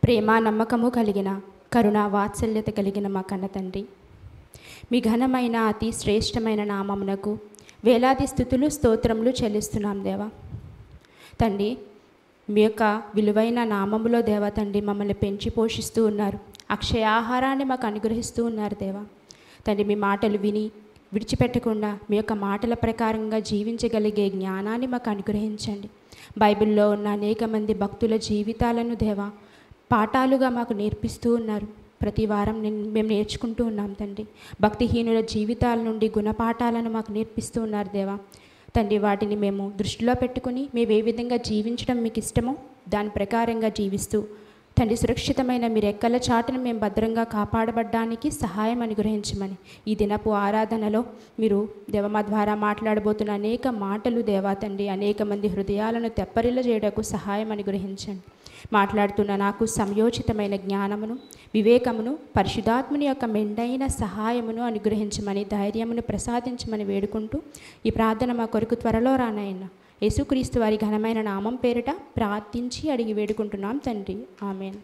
ప్రేమ నమ్మకము కలిగిన కరుణ వాత్సల్యత కలిగిన మా కన్న తండ్రి మీ ఘనమైన అతి శ్రేష్టమైన నామమునకు వేలాది స్థుతులు స్తోత్రములు చెల్లిస్తున్నాం దేవా తండ్రి మీ యొక్క విలువైన నామములో దేవా తండ్రి మమ్మల్ని పెంచి పోషిస్తూ ఉన్నారు అక్షయ ఆహారాన్ని మాకు అనుగ్రహిస్తూ ఉన్నారు దేవా తండ్రి మీ మాటలు విని విడిచిపెట్టకుండా మీ యొక్క మాటల ప్రకారంగా జీవించగలిగే జ్ఞానాన్ని మాకు అనుగ్రహించండి బైబిల్లో ఉన్న అనేక మంది భక్తుల జీవితాలను దేవా పాఠాలుగా మాకు నేర్పిస్తూ ఉన్నారు ప్రతి వారం నేను మేము నేర్చుకుంటూ ఉన్నాం తండ్రి భక్తిహీనుల జీవితాల నుండి గుణపాఠాలను మాకు నేర్పిస్తూ ఉన్నారు దేవా తండ్రి వాటిని మేము దృష్టిలో పెట్టుకుని మేము ఏ విధంగా జీవించడం మీకు ఇష్టమో దాని ప్రకారంగా జీవిస్తూ తండ్రి సురక్షితమైన మీ రెక్కల చాటును మేము భద్రంగా కాపాడబడ్డానికి సహాయం అనుగ్రహించమని ఈ దినపు ఆరాధనలో మీరు దేవమ ద్వారా మాట్లాడబోతున్న అనేక మాటలు దేవా తండ్రి అనేక మంది హృదయాలను తెప్పరిల్ల చేయడానికి సహాయం అనుగ్రహించండి మాట్లాడుతున్న నాకు సంయోచితమైన జ్ఞానమును వివేకమును పరిశుధాత్ముని యొక్క మెండైన సహాయమును అనుగ్రహించమని ధైర్యమును ప్రసాదించమని వేడుకుంటూ ఈ ప్రార్థన మా కొరకు త్వరలో రానాయన యేసుక్రీస్తు వారి ఘనమైన నామం పేరిట ప్రార్థించి అడిగి వేడుకుంటున్నాం తండ్రి ఆమెన్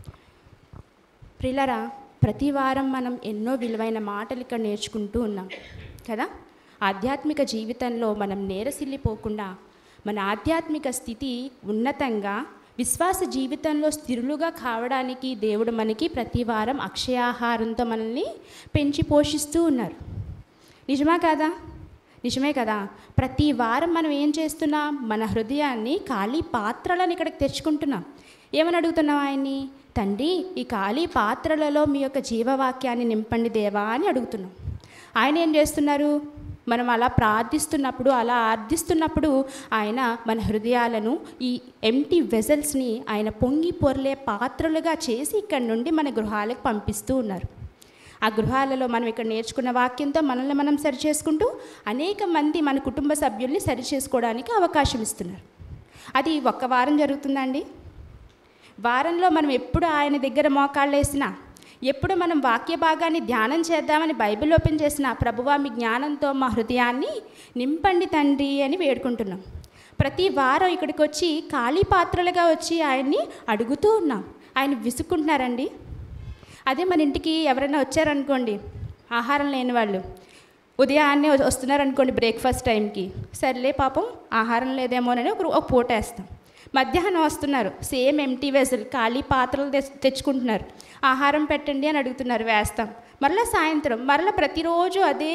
ప్రిలరా ప్రతి వారం మనం ఎన్నో విలువైన మాటలు ఇక్కడ నేర్చుకుంటూ ఉన్నాం కదా ఆధ్యాత్మిక జీవితంలో మనం నేరసిల్లిపోకుండా మన ఆధ్యాత్మిక స్థితి ఉన్నతంగా విశ్వాస జీవితంలో స్థిరులుగా కావడానికి దేవుడు మనకి ప్రతి వారం అక్షయాహారంతో మనల్ని పెంచి పోషిస్తూ ఉన్నారు నిజమా కాదా నిజమే కదా ప్రతి వారం మనం ఏం చేస్తున్నాం మన హృదయాన్ని ఖాళీ పాత్రలను ఇక్కడికి తెచ్చుకుంటున్నాం ఏమని అడుగుతున్నాం ఆయన్ని తండ్రి ఈ ఖాళీ పాత్రలలో మీ యొక్క జీవవాక్యాన్ని నింపండి దేవా అని అడుగుతున్నాం ఆయన ఏం చేస్తున్నారు మనం అలా ప్రార్థిస్తున్నప్పుడు అలా ఆర్థిస్తున్నప్పుడు ఆయన మన హృదయాలను ఈ ఎంటీ వెజల్స్ని ఆయన పొంగి పొర్లే పాత్రలుగా చేసి ఇక్కడ నుండి మన గృహాలకు పంపిస్తూ ఉన్నారు ఆ గృహాలలో మనం ఇక్కడ నేర్చుకున్న వాక్యంతో మనల్ని మనం సరి చేసుకుంటూ అనేక మంది మన కుటుంబ సభ్యుల్ని సరి చేసుకోవడానికి అవకాశం ఇస్తున్నారు అది ఒక్క వారం జరుగుతుందండి వారంలో మనం ఎప్పుడు ఆయన దగ్గర మోకాళ్ళు వేసినా ఎప్పుడు మనం వాక్య భాగాన్ని ధ్యానం చేద్దామని బైబిల్ ఓపెన్ చేసిన ప్రభువా మీ జ్ఞానంతో మా హృదయాన్ని నింపండి తండ్రి అని వేడుకుంటున్నాం ప్రతి వారం ఇక్కడికి వచ్చి ఖాళీ పాత్రలుగా వచ్చి ఆయన్ని అడుగుతూ ఉన్నాం ఆయన విసుక్కుంటున్నారండి అదే మన ఇంటికి ఎవరైనా వచ్చారనుకోండి ఆహారం లేని వాళ్ళు ఉదయాన్నే వస్తున్నారనుకోండి బ్రేక్ఫాస్ట్ టైంకి సర్లే పాపం ఆహారం లేదేమోనని ఒక ఒక పూట వేస్తాం మధ్యాహ్నం వస్తున్నారు సేమ్ ఎంటీ వెజల్ ఖాళీ పాత్రలు తెచ్ తెచ్చుకుంటున్నారు ఆహారం పెట్టండి అని అడుగుతున్నారు వేస్తాం మరలా సాయంత్రం మరలా ప్రతిరోజు అదే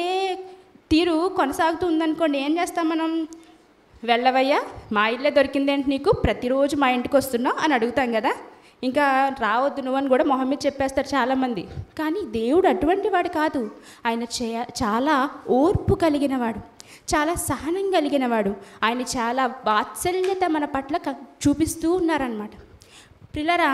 తీరు కొనసాగుతూ ఉందనుకోండి ఏం చేస్తాం మనం వెళ్ళవయ్యా మా ఇల్లే దొరికిందేంటి నీకు ప్రతిరోజు మా ఇంటికి వస్తున్నావు అని అడుగుతాం కదా ఇంకా రావద్దు నువ్వు అని కూడా మొహం మీద చెప్పేస్తారు చాలామంది కానీ దేవుడు అటువంటి వాడు కాదు ఆయన చేయ చాలా ఓర్పు కలిగిన వాడు చాలా సహనం కలిగిన వాడు ఆయన చాలా వాత్సల్యత మన పట్ల క- చూపిస్తూ ఉన్నారనమాట పిల్లరా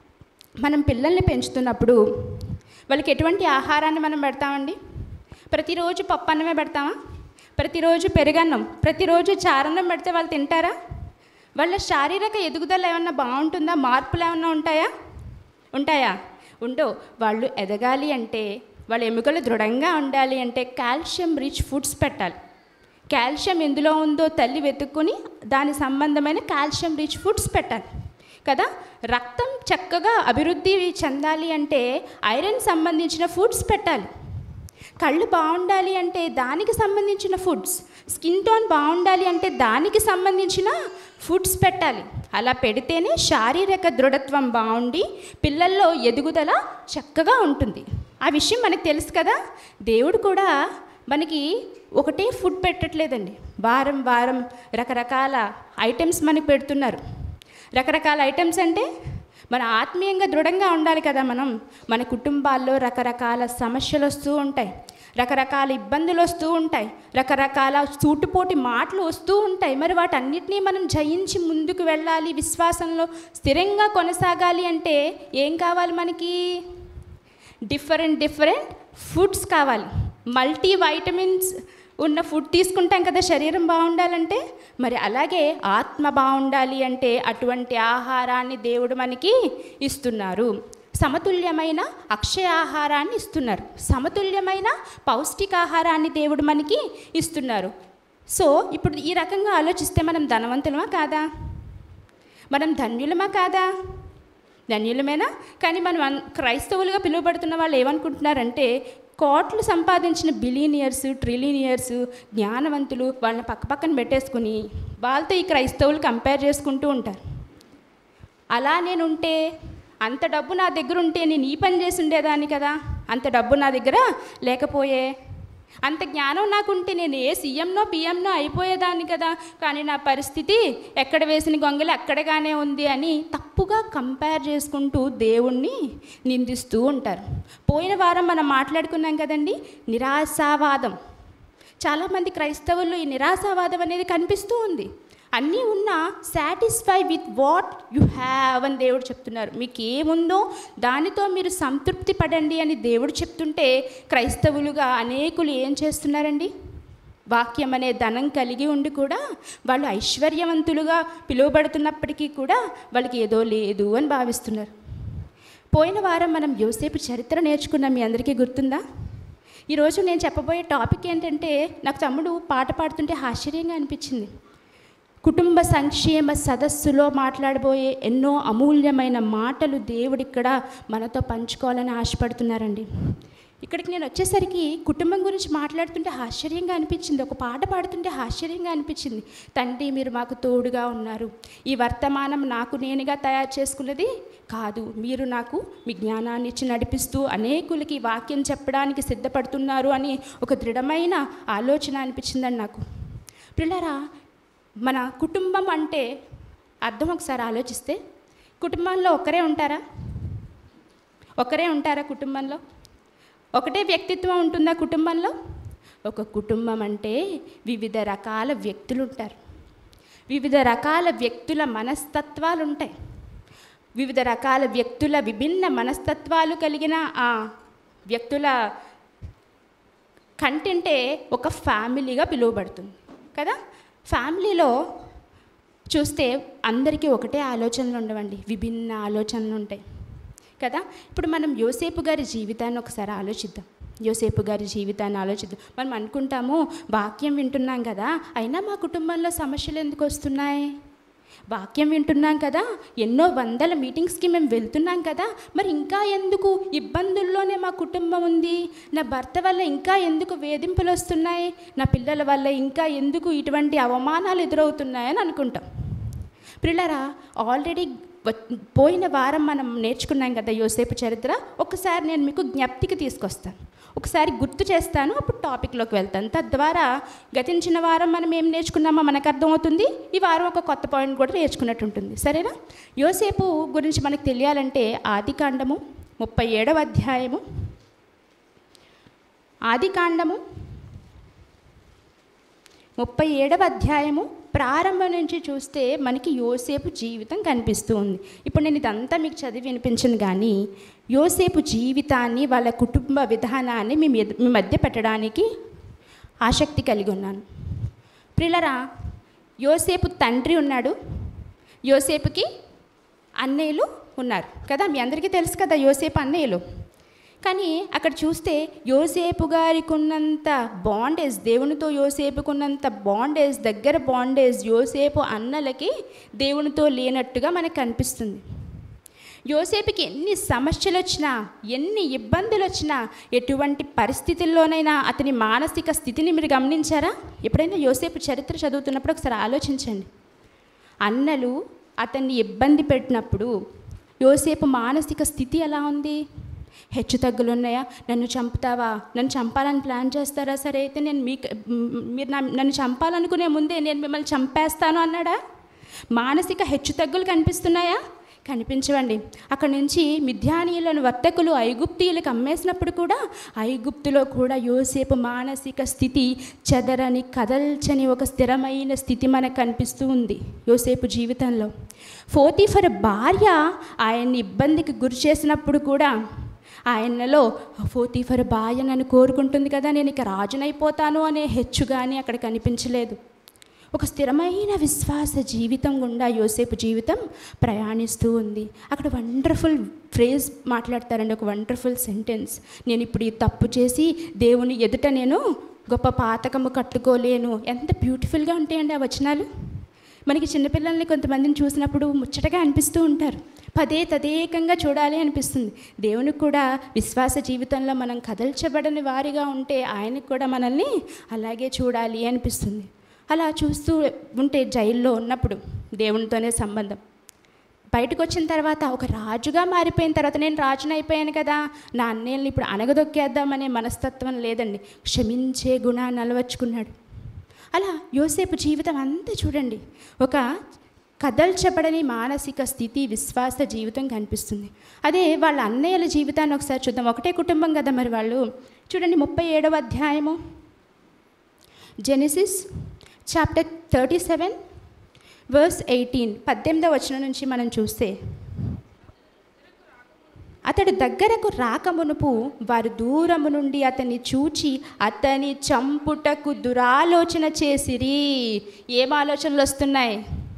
మనం పిల్లల్ని పెంచుతున్నప్పుడు వాళ్ళకి ఎటువంటి ఆహారాన్ని మనం పెడతామండి ప్రతిరోజు పప్పు అన్నమే పెడతామా ప్రతిరోజు పెరుగన్నం ప్రతిరోజు చారన్నం పెడితే వాళ్ళు తింటారా వాళ్ళ శారీరక ఎదుగుదల ఏమన్నా బాగుంటుందా మార్పులు ఏమన్నా ఉంటాయా ఉంటాయా ఉండవు వాళ్ళు ఎదగాలి అంటే వాళ్ళ ఎముకలు దృఢంగా ఉండాలి అంటే కాల్షియం రిచ్ ఫుడ్స్ పెట్టాలి కాల్షియం ఎందులో ఉందో తల్లి వెతుక్కొని దాని సంబంధమైన కాల్షియం రిచ్ ఫుడ్స్ పెట్టాలి కదా రక్తం చక్కగా అభివృద్ధి చెందాలి అంటే ఐరన్ సంబంధించిన ఫుడ్స్ పెట్టాలి కళ్ళు బాగుండాలి అంటే దానికి సంబంధించిన ఫుడ్స్ స్కిన్ టోన్ బాగుండాలి అంటే దానికి సంబంధించిన ఫుడ్స్ పెట్టాలి అలా పెడితేనే శారీరక దృఢత్వం బాగుండి పిల్లల్లో ఎదుగుదల చక్కగా ఉంటుంది ఆ విషయం మనకు తెలుసు కదా దేవుడు కూడా మనకి ఒకటే ఫుడ్ పెట్టట్లేదండి వారం వారం రకరకాల ఐటమ్స్ మనకి పెడుతున్నారు రకరకాల ఐటమ్స్ అంటే మన ఆత్మీయంగా దృఢంగా ఉండాలి కదా మనం మన కుటుంబాల్లో రకరకాల సమస్యలు వస్తూ ఉంటాయి రకరకాల ఇబ్బందులు వస్తూ ఉంటాయి రకరకాల సూటుపోటి మాటలు వస్తూ ఉంటాయి మరి వాటన్నిటినీ మనం జయించి ముందుకు వెళ్ళాలి విశ్వాసంలో స్థిరంగా కొనసాగాలి అంటే ఏం కావాలి మనకి డిఫరెంట్ డిఫరెంట్ ఫుడ్స్ కావాలి మల్టీ వైటమిన్స్ ఉన్న ఫుడ్ తీసుకుంటాం కదా శరీరం బాగుండాలంటే మరి అలాగే ఆత్మ బాగుండాలి అంటే అటువంటి ఆహారాన్ని దేవుడు మనకి ఇస్తున్నారు సమతుల్యమైన అక్షయ ఆహారాన్ని ఇస్తున్నారు సమతుల్యమైన పౌష్టికాహారాన్ని దేవుడు మనకి ఇస్తున్నారు సో ఇప్పుడు ఈ రకంగా ఆలోచిస్తే మనం ధనవంతులమా కాదా మనం ధన్యులమా కాదా ధన్యులమేనా కానీ మనం అన్- క్రైస్తవులుగా పిలువబడుతున్న వాళ్ళు ఏమనుకుంటున్నారంటే కోట్లు సంపాదించిన బిలీనియర్స్ ట్రిలీనియర్స్ జ్ఞానవంతులు వాళ్ళని పక్క పక్కన పెట్టేసుకుని వాళ్ళతో ఈ క్రైస్తవులు కంపేర్ చేసుకుంటూ ఉంటారు అలా నేను ఉంటే అంత డబ్బు నా దగ్గర ఉంటే నేను ఈ పని చేసి ఉండేదాన్ని కదా అంత డబ్బు నా దగ్గర లేకపోయే అంత జ్ఞానం నాకుంటే నేను ఏ సీఎంనో పిఎంనో అయిపోయేదాన్ని కదా కానీ నా పరిస్థితి ఎక్కడ వేసిన గొంగలి అక్కడగానే ఉంది అని తప్పుగా కంపేర్ చేసుకుంటూ దేవుణ్ణి నిందిస్తూ ఉంటారు పోయిన వారం మనం మాట్లాడుకున్నాం కదండి నిరాశావాదం చాలామంది క్రైస్తవుల్లో ఈ నిరాశావాదం అనేది కనిపిస్తూ ఉంది అన్నీ ఉన్నా satisfy with what you have అని దేవుడు చెప్తున్నారు మీకు ఏముందో దానితో మీరు సంతృప్తి పడండి అని దేవుడు చెప్తుంటే క్రైస్తవులుగా అనేకులు ఏం చేస్తున్నారండి వాక్యం అనే ధనం కలిగి ఉండి కూడా వాళ్ళు ఐశ్వర్యవంతులుగా పిలువబడుతున్నప్పటికీ కూడా వాళ్ళకి ఏదో లేదు అని భావిస్తున్నారు పోయిన వారం మనం యోసేపు చరిత్ర నేర్చుకున్నాం మీ అందరికీ గుర్తుందా ఈరోజు నేను చెప్పబోయే టాపిక్ ఏంటంటే నాకు తమ్ముడు పాట పాడుతుంటే ఆశ్చర్యంగా అనిపించింది కుటుంబ సంక్షేమ సదస్సులో మాట్లాడబోయే ఎన్నో అమూల్యమైన మాటలు దేవుడు ఇక్కడ మనతో పంచుకోవాలని ఆశపడుతున్నారండి ఇక్కడికి నేను వచ్చేసరికి కుటుంబం గురించి మాట్లాడుతుంటే ఆశ్చర్యంగా అనిపించింది ఒక పాట పాడుతుంటే ఆశ్చర్యంగా అనిపించింది తండ్రి మీరు మాకు తోడుగా ఉన్నారు ఈ వర్తమానం నాకు నేనుగా తయారు చేసుకున్నది కాదు మీరు నాకు మీ జ్ఞానాన్ని ఇచ్చి నడిపిస్తూ అనేకులకి ఈ వాక్యం చెప్పడానికి సిద్ధపడుతున్నారు అని ఒక దృఢమైన ఆలోచన అనిపించిందండి నాకు పిల్లరా మన కుటుంబం అంటే అర్థం ఒకసారి ఆలోచిస్తే కుటుంబంలో ఒకరే ఉంటారా ఒకరే ఉంటారా కుటుంబంలో ఒకటే వ్యక్తిత్వం ఉంటుందా కుటుంబంలో ఒక కుటుంబం అంటే వివిధ రకాల వ్యక్తులు ఉంటారు వివిధ రకాల వ్యక్తుల మనస్తత్వాలు ఉంటాయి వివిధ రకాల వ్యక్తుల విభిన్న మనస్తత్వాలు కలిగిన ఆ వ్యక్తుల కంటెంటే ఒక ఫ్యామిలీగా పిలువబడుతుంది కదా ఫ్యామిలీలో చూస్తే అందరికీ ఒకటే ఆలోచనలు ఉండవండి విభిన్న ఆలోచనలు ఉంటాయి కదా ఇప్పుడు మనం యోసేపు గారి జీవితాన్ని ఒకసారి ఆలోచిద్దాం యోసేపు గారి జీవితాన్ని ఆలోచిద్దాం మనం అనుకుంటాము వాక్యం వింటున్నాం కదా అయినా మా కుటుంబంలో సమస్యలు ఎందుకు వస్తున్నాయి వాక్యం వింటున్నాం కదా ఎన్నో వందల మీటింగ్స్కి మేము వెళ్తున్నాం కదా మరి ఇంకా ఎందుకు ఇబ్బందుల్లోనే మా కుటుంబం ఉంది నా భర్త వల్ల ఇంకా ఎందుకు వేధింపులు వస్తున్నాయి నా పిల్లల వల్ల ఇంకా ఎందుకు ఇటువంటి అవమానాలు ఎదురవుతున్నాయని అనుకుంటాం పిల్లరా ఆల్రెడీ పోయిన వారం మనం నేర్చుకున్నాం కదా యోసేపు చరిత్ర ఒకసారి నేను మీకు జ్ఞప్తికి తీసుకొస్తాను ఒకసారి గుర్తు చేస్తాను అప్పుడు టాపిక్లోకి వెళ్తాను తద్వారా గతించిన వారం మనం ఏం నేర్చుకున్నామో మనకు అర్థమవుతుంది ఈ వారం ఒక కొత్త పాయింట్ కూడా నేర్చుకున్నట్టు ఉంటుంది సరేనా యోసేపు గురించి మనకు తెలియాలంటే ఆది కాండము ముప్పై ఏడవ అధ్యాయము ఆది కాండము ముప్పై ఏడవ అధ్యాయము ప్రారంభం నుంచి చూస్తే మనకి యోసేపు జీవితం కనిపిస్తూ ఉంది ఇప్పుడు నేను ఇదంతా మీకు చదివి వినిపించను కానీ యోసేపు జీవితాన్ని వాళ్ళ కుటుంబ విధానాన్ని మీ మీద మీ మధ్య పెట్టడానికి ఆసక్తి కలిగి ఉన్నాను ప్రిలరా యోసేపు తండ్రి ఉన్నాడు యోసేపుకి అన్నయ్యలు ఉన్నారు కదా మీ అందరికీ తెలుసు కదా యోసేపు అన్నయ్యలు కానీ అక్కడ చూస్తే యోసేపు గారికి ఉన్నంత బాండేజ్ దేవునితో యోసేపుకున్నంత బాండేజ్ దగ్గర బాండేజ్ యోసేపు అన్నలకి దేవునితో లేనట్టుగా మనకు కనిపిస్తుంది యోసేపుకి ఎన్ని సమస్యలు వచ్చినా ఎన్ని ఇబ్బందులు వచ్చినా ఎటువంటి పరిస్థితుల్లోనైనా అతని మానసిక స్థితిని మీరు గమనించారా ఎప్పుడైనా యోసేపు చరిత్ర చదువుతున్నప్పుడు ఒకసారి ఆలోచించండి అన్నలు అతన్ని ఇబ్బంది పెట్టినప్పుడు యోసేపు మానసిక స్థితి ఎలా ఉంది హెచ్చు తగ్గులు ఉన్నాయా నన్ను చంపుతావా నన్ను చంపాలని ప్లాన్ చేస్తారా సరే అయితే నేను మీకు మీరు నా నన్ను చంపాలనుకునే ముందే నేను మిమ్మల్ని చంపేస్తాను అన్నాడా మానసిక హెచ్చు తగ్గులు కనిపిస్తున్నాయా కనిపించవండి అక్కడ నుంచి మిథ్యానీయులను వర్తకులు ఐగుప్తీయులకు అమ్మేసినప్పుడు కూడా ఐగుప్తులో కూడా యోసేపు మానసిక స్థితి చెదరని కదల్చని ఒక స్థిరమైన స్థితి మనకు కనిపిస్తూ ఉంది యోసేపు జీవితంలో ఫోర్టీఫర్ భార్య ఆయన్ని ఇబ్బందికి గురి చేసినప్పుడు కూడా ఆయనలో ఫోర్టీఫర్ భార్య నన్ను కోరుకుంటుంది కదా నేను ఇక రాజునైపోతాను అనే హెచ్చు కానీ అక్కడ కనిపించలేదు ఒక స్థిరమైన విశ్వాస జీవితం గుండా యోసేపు జీవితం ప్రయాణిస్తూ ఉంది అక్కడ వండర్ఫుల్ ఫ్రేజ్ మాట్లాడతారండి ఒక వండర్ఫుల్ సెంటెన్స్ నేను ఇప్పుడు ఈ తప్పు చేసి దేవుని ఎదుట నేను గొప్ప పాతకము కట్టుకోలేను ఎంత బ్యూటిఫుల్గా ఉంటాయండి ఆ వచనాలు మనకి చిన్నపిల్లల్ని కొంతమందిని చూసినప్పుడు ముచ్చటగా అనిపిస్తూ ఉంటారు పదే తదేకంగా చూడాలి అనిపిస్తుంది దేవునికి కూడా విశ్వాస జీవితంలో మనం కదల్చబడని వారిగా ఉంటే ఆయనకు కూడా మనల్ని అలాగే చూడాలి అనిపిస్తుంది అలా చూస్తూ ఉంటే జైల్లో ఉన్నప్పుడు దేవునితోనే సంబంధం బయటకు వచ్చిన తర్వాత ఒక రాజుగా మారిపోయిన తర్వాత నేను రాజుని అయిపోయాను కదా నా అన్నయ్యని ఇప్పుడు అనగదొక్కేద్దామనే మనస్తత్వం లేదండి క్షమించే గుణాన్ని అలవర్చుకున్నాడు అలా యోసేపు జీవితం అంతా చూడండి ఒక కదల్చబడని మానసిక స్థితి విశ్వాస జీవితం కనిపిస్తుంది అదే వాళ్ళ అన్నయ్యల జీవితాన్ని ఒకసారి చూద్దాం ఒకటే కుటుంబం కదా మరి వాళ్ళు చూడండి ముప్పై ఏడవ అధ్యాయము Genesis chapter thirty seven verse eighteen పద్దెనిమిదవ వచనం నుంచి మనం చూస్తే అతడు దగ్గరకు రాకమునుపు వారు దూరము నుండి అతన్ని చూచి అతని చంపుటకు దురాలోచన చేసిరి ఏం ఆలోచనలు వస్తున్నాయి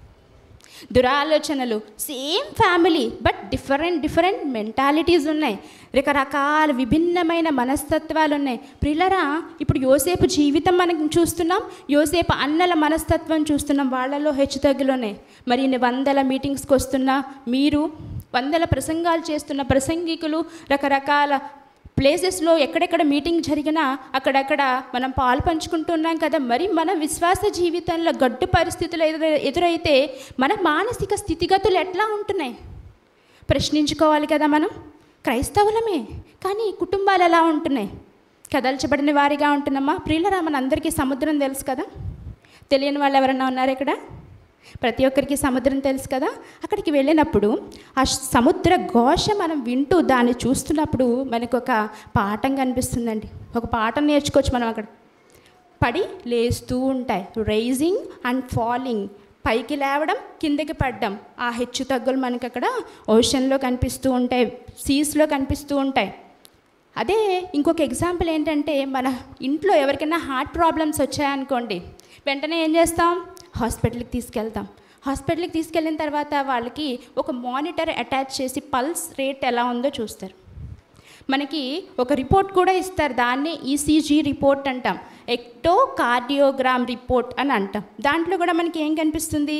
దురాలోచనలు same family but different different mentalities ఉన్నాయి రకరకాల విభిన్నమైన మనస్తత్వాలు ఉన్నాయి ప్రిల్లరా ఇప్పుడు యోసేపు జీవితం మనం చూస్తున్నాం యోసేపు అన్నల మనస్తత్వం చూస్తున్నాం వాళ్ళలో హెచ్చుతగ్గులు ఉన్నాయి మరి ఇన్ని వందల మీటింగ్స్కి వస్తున్న మీరు వందల ప్రసంగాలు చేస్తున్న ప్రసంగికులు రకరకాల ప్లేసెస్లో ఎక్కడెక్కడ మీటింగ్ జరిగినా అక్కడక్కడ మనం పాలు పంచుకుంటున్నాం కదా మరి మన విశ్వాస జీవితంలో గడ్డు పరిస్థితులు ఎదుర- ఎదురైతే మన మానసిక స్థితిగతులు ఎట్లా ఉంటున్నాయి ప్రశ్నించుకోవాలి కదా మనం క్రైస్తవులమే కానీ కుటుంబాలు ఎలా ఉంటున్నాయి కదల్చబడిన వారిగా ఉంటున్నామా ప్రియులరా మన అందరికీ సముద్రం తెలుసు కదా తెలియని వాళ్ళు ఎవరన్నా ఉన్నారు ఇక్కడ ప్రతి ఒక్కరికి సముద్రం తెలుసు కదా అక్కడికి వెళ్ళినప్పుడు ఆ సముద్ర ఘోష మనం వింటూ దాన్ని చూస్తున్నప్పుడు మనకు ఒక పాఠం కనిపిస్తుందండి ఒక పాఠం నేర్చుకోవచ్చు మనం అక్కడ పడి లేస్తూ ఉంటాయి రైజింగ్ అండ్ ఫాలింగ్ పైకి లేవడం కిందకి పడడం ఆ హెచ్చు తగ్గులు మనకి అక్కడ ఓషన్లో కనిపిస్తూ ఉంటాయి సీస్లో కనిపిస్తూ ఉంటాయి అదే ఇంకొక ఎగ్జాంపుల్ ఏంటంటే మన ఇంట్లో ఎవరికైనా హార్ట్ ప్రాబ్లమ్స్ వచ్చాయనుకోండి వెంటనే ఏం చేస్తాం హాస్పిటల్కి తీసుకెళ్తాం హాస్పిటల్కి తీసుకెళ్ళిన తర్వాత వాళ్ళకి ఒక మానిటర్ అటాచ్ చేసి పల్స్ రేట్ ఎలా ఉందో చూస్తారు మనకి ఒక రిపోర్ట్ కూడా ఇస్తారు దాన్నే ఈసీజీ రిపోర్ట్ అంటాం ఎక్టో కార్డియోగ్రామ్ రిపోర్ట్ అని అంటాం దాంట్లో కూడా మనకి ఏం కనిపిస్తుంది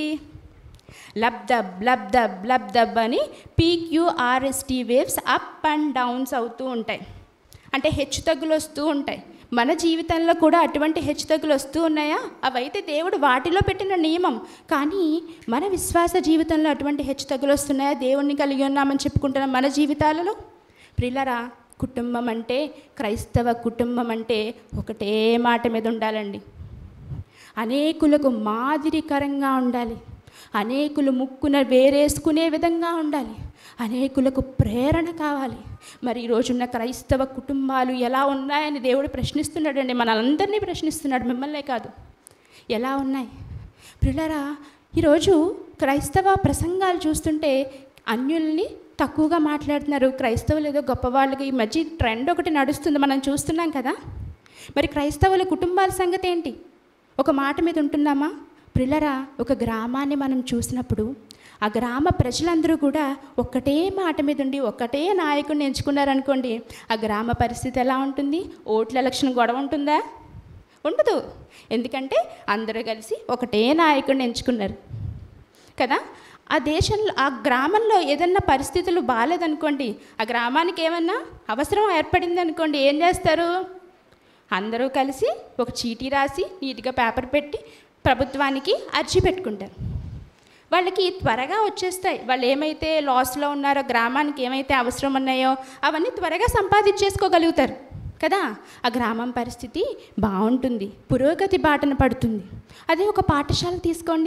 లబ్ దబ్ లబ్ దబ్ లబ్ దబ్ అని PQRST waves up and downs అవుతూ ఉంటాయి అంటే హెచ్చు తగ్గులు వస్తూ ఉంటాయి మన జీవితంలో కూడా అటువంటి హెచ్చు తగ్గులు వస్తూ ఉన్నాయా అవైతే దేవుడు వాటిలో పెట్టిన నియమం కానీ మన విశ్వాస జీవితంలో అటువంటి హెచ్చు తగ్గులు వస్తున్నాయా దేవుణ్ణి కలిగి ఉన్నామని చెప్పుకుంటున్న మన జీవితాలలో ప్రిల్లరా కుటుంబం అంటే క్రైస్తవ కుటుంబం అంటే ఒకటే మాట మీద ఉండాలండి అనేకులకు మాదిరికరంగా ఉండాలి అనేకులు ముక్కున వేరేసుకునే విధంగా ఉండాలి అనేకులకు ప్రేరణ కావాలి మరి ఈ రోజున్న క్రైస్తవ కుటుంబాలు ఎలా ఉన్నాయని దేవుడు ప్రశ్నిస్తున్నాడండి మనందరినీ ప్రశ్నిస్తున్నాడు మిమ్మల్నే కాదు ఎలా ఉన్నాయి పిల్లరా ఈరోజు క్రైస్తవ ప్రసంగాలు చూస్తుంటే అన్యుల్ని తక్కువగా మాట్లాడుతున్నారు క్రైస్తవులు ఏదో గొప్పవాళ్ళకి ఈ మధ్య ట్రెండ్ ఒకటి నడుస్తుంది మనం చూస్తున్నాం కదా మరి క్రైస్తవుల కుటుంబాల సంగతి ఏంటి ఒక మాట మీద ఉంటున్నామా ప్రిల్లరా ఒక గ్రామాన్ని మనం చూసినప్పుడు ఆ గ్రామ ప్రజలందరూ కూడా ఒక్కటే మాట మీద ఉండి ఒక్కటే నాయకుడిని ఎంచుకున్నారనుకోండి ఆ గ్రామ పరిస్థితి ఎలా ఉంటుంది ఓట్ల ఎలక్షన్ గొడవ ఉంటుందా ఉండదు ఎందుకంటే అందరూ కలిసి ఒకటే నాయకుడిని ఎంచుకున్నారు కదా ఆ దేశంలో ఆ గ్రామంలో ఏదన్నా పరిస్థితులు బాగాలేదనుకోండి ఆ గ్రామానికి ఏమన్నా అవసరం ఏర్పడింది అనుకోండి ఏం చేస్తారు అందరూ కలిసి ఒక చీటీ రాసి నీట్గా పేపర్ పెట్టి ప్రభుత్వానికి అర్జీ పెట్టుకుంటారు వాళ్ళకి త్వరగా వచ్చేస్తాయి వాళ్ళు ఏమైతే లాస్లో ఉన్నారో గ్రామానికి ఏమైతే అవసరం ఉన్నాయో అవన్నీ త్వరగా సంపాదించేసుకోగలుగుతారు కదా ఆ గ్రామం పరిస్థితి బాగుంటుంది పురోగతి బాటన పడుతుంది అదే ఒక పాఠశాల తీసుకోండి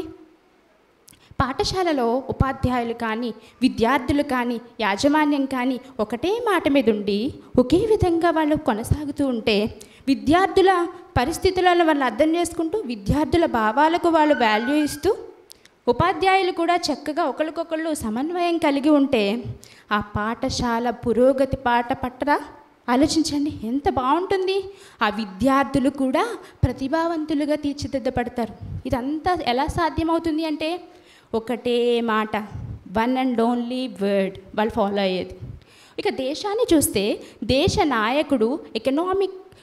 పాఠశాలలో ఉపాధ్యాయులు కానీ విద్యార్థులు కానీ యాజమాన్యం కానీ ఒకటే మాట మీద ఉండి ఒకే విధంగా వాళ్ళు కొనసాగుతూ ఉంటే విద్యార్థుల పరిస్థితులను వాళ్ళు అర్థం చేసుకుంటూ విద్యార్థుల భావాలకు వాళ్ళు వాల్యూ ఇస్తూ ఉపాధ్యాయులు కూడా చక్కగా ఒకరికొకళ్ళు సమన్వయం కలిగి ఉంటే ఆ పాఠశాల పురోగతి పాట పట్టరా ఆలోచించండి ఎంత బాగుంటుంది ఆ విద్యార్థులు కూడా ప్రతిభావంతులుగా తీర్చిదిద్దపడతారు ఇదంతా ఎలా సాధ్యమవుతుంది అంటే ఒకటే మాట వన్ అండ్ ఓన్లీ వర్డ్ వాళ్ళు ఫాలో అయ్యేది ఇక దేశాన్ని చూస్తే దేశ నాయకుడు ఎకనామిక్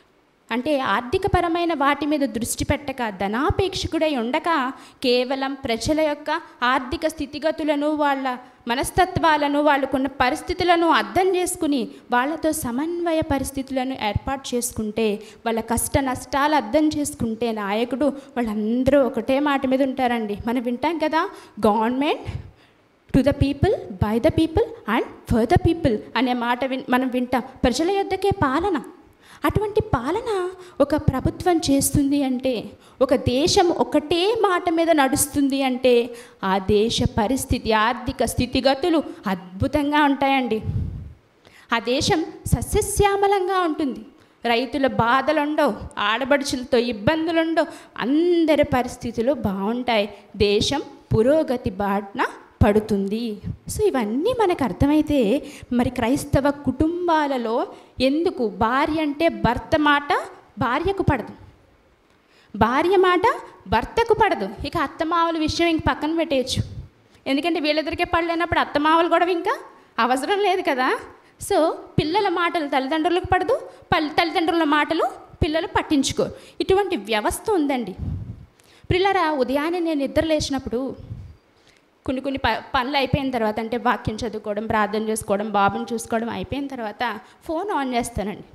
అంటే ఆర్థికపరమైన వాటి మీద దృష్టి పెట్టక ధనాపేక్షకుడై ఉండక కేవలం ప్రజల యొక్క ఆర్థిక స్థితిగతులను వాళ్ళ మనస్తత్వాలను వాళ్ళకున్న పరిస్థితులను అర్థం చేసుకుని వాళ్ళతో సమన్వయ పరిస్థితులను ఏర్పాటు చేసుకుంటే వాళ్ళ కష్ట నష్టాలు అర్థం చేసుకుంటే నాయకుడు వాళ్ళందరూ ఒకటే మాట మీద ఉంటారండి మనం వింటాం కదా government to the people by the people and for the people అనే మాట విన్ మనం వింటాం ప్రజల యొద్దకే పాలన అటువంటి పాలన ఒక ప్రభుత్వం చేస్తుంది అంటే ఒక దేశం ఒకటే మాట మీద నడుస్తుంది అంటే ఆ దేశ పరిస్థితి ఆర్థిక స్థితిగతులు అద్భుతంగా ఉంటాయండి ఆ దేశం సస్యశ్యామలంగా ఉంటుంది రైతుల బాధలుండవు ఆడబడుచులతో ఇబ్బందులుండవు అందరి పరిస్థితులు బాగుంటాయి దేశం పురోగతి బాటన పడుతుంది సో ఇవన్నీ మనకు అర్థమైతే మరి క్రైస్తవ కుటుంబాలలో ఎందుకు భార్య అంటే భర్త మాట భార్యకు పడదు భార్య మాట భర్తకు పడదు ఇక అత్తమావల విషయం ఇంక పక్కన పెట్టేయచ్చు ఎందుకంటే వీళ్ళిద్దరికే పడలేనప్పుడు అత్తమావలు కూడా ఇంకా అవసరం లేదు కదా సో పిల్లల మాటలు తల్లిదండ్రులకు పడదు పల్ తల్లిదండ్రుల మాటలు పిల్లలు పట్టించుకో ఇటువంటి వ్యవస్థ ఉందండి పిల్లరా ఉదయాన్నే నేను నిద్ర లేచినప్పుడు కొన్ని కొన్ని ప పనులు అయిపోయిన తర్వాత అంటే వాక్యం చదువుకోవడం ప్రార్థన చేసుకోవడం బాబుని చూసుకోవడం అయిపోయిన తర్వాత ఫోన్ ఆన్ చేస్తానండి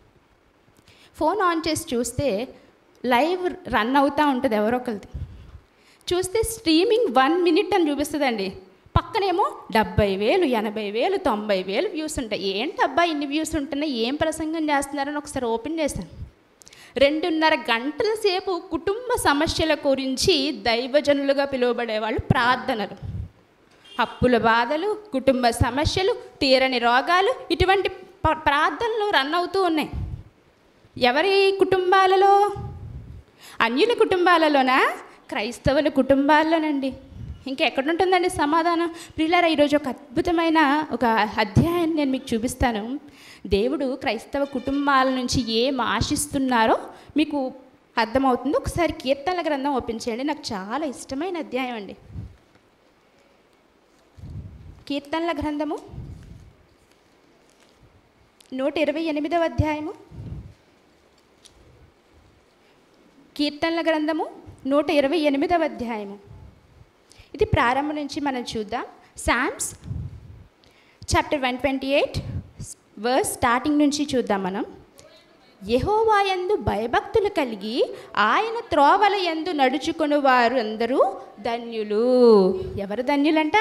ఫోన్ ఆన్ చేసి చూస్తే లైవ్ రన్ అవుతూ ఉంటుంది ఎవరో ఒకరిది చూస్తే స్ట్రీమింగ్ వన్ మినిట్ అని చూపిస్తుందండి పక్కనేమో డెబ్బై వేలు ఎనభై వేలు తొంభై వేలు వ్యూస్ ఉంటాయి ఏంటి అబ్బా ఇన్ని వ్యూస్ ఉంటున్నాయి ఏం ప్రసంగం చేస్తున్నారని ఒకసారి ఓపెన్ చేశాను రెండున్నర గంటల సేపు కుటుంబ సమస్యల గురించి దైవజనులుగా పిలువబడే వాళ్ళు ప్రార్థనలు అప్పుల బాధలు కుటుంబ సమస్యలు తీరని రోగాలు ఇటువంటి ప- ప్రార్థనలు రన్ అవుతూ ఉన్నాయి ఎవరి కుటుంబాలలో అన్యుల కుటుంబాలలోనా క్రైస్తవుల కుటుంబాల్లోనండి ఇంకెక్కడుంటుందండి సమాధానం ప్రియులారా ఈరోజు ఒక అద్భుతమైన ఒక అధ్యాయాన్ని నేను మీకు చూపిస్తాను దేవుడు క్రైస్తవ కుటుంబాల నుంచి ఏం ఆశిస్తున్నారో మీకు అర్థమవుతుంది ఒకసారి కీర్తనల గ్రంథం ఓపెన్ చేయండి నాకు చాలా ఇష్టమైన అధ్యాయం అండి కీర్తనల గ్రంథము నూట ఇరవై ఎనిమిదవ అధ్యాయము కీర్తనల గ్రంథము నూట ఇరవై ఎనిమిదవ అధ్యాయము ఇది ప్రారంభం నుంచి మనం చూద్దాం Psalms chapter one twenty eight verse starting నుంచి చూద్దాం మనం యహోవాయందు భయభక్తులు కలిగి ఆయన త్రోవల యందు నడుచుకుని వారు అందరూ ధన్యులు ఎవరు ధన్యులంట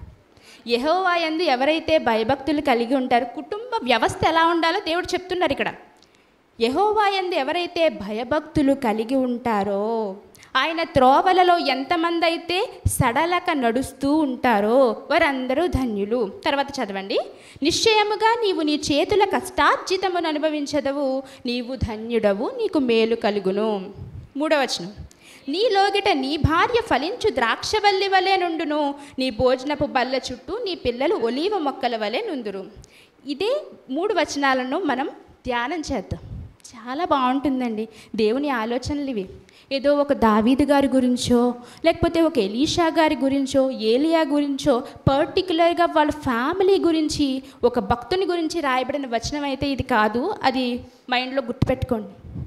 యహోవాయందు ఎవరైతే భయభక్తులు కలిగి ఉంటారో కుటుంబ వ్యవస్థ ఎలా ఉండాలో దేవుడు చెప్తున్నారు ఇక్కడ యహోవాయందు ఎవరైతే భయభక్తులు కలిగి ఉంటారో ఆయన త్రోవలలో ఎంతమంది అయితే సడలక నడుస్తూ ఉంటారో వారందరూ ధన్యులు తర్వాత చదవండి నిశ్చయముగా నీవు నీ చేతుల కష్టార్జితమును అనుభవించదవు నీవు ధన్యుడవు నీకు మేలు కలుగును మూడవచనం నీ లోగిట నీ భార్య ఫలించు ద్రాక్షవల్లి వలె నుండును నీ భోజనపు బల్ల చుట్టూ నీ పిల్లలు ఒలీవ మొక్కల వలె నుందురు ఇదే మూడు వచనాలను మనం ధ్యానం చేద్దాం చాలా బాగుంటుందండి దేవుని ఆలోచనలు ఇవి ఏదో ఒక దావీదు గారి గురించో లేకపోతే ఒక ఎలీషా గారి గురించో ఏలియా గురించో పర్టికులర్గా వాళ్ళ ఫ్యామిలీ గురించి ఒక భక్తుని గురించి రాయబడిన వచనం అయితే ఇది కాదు అది మైండ్లో గుర్తుపెట్టుకోండి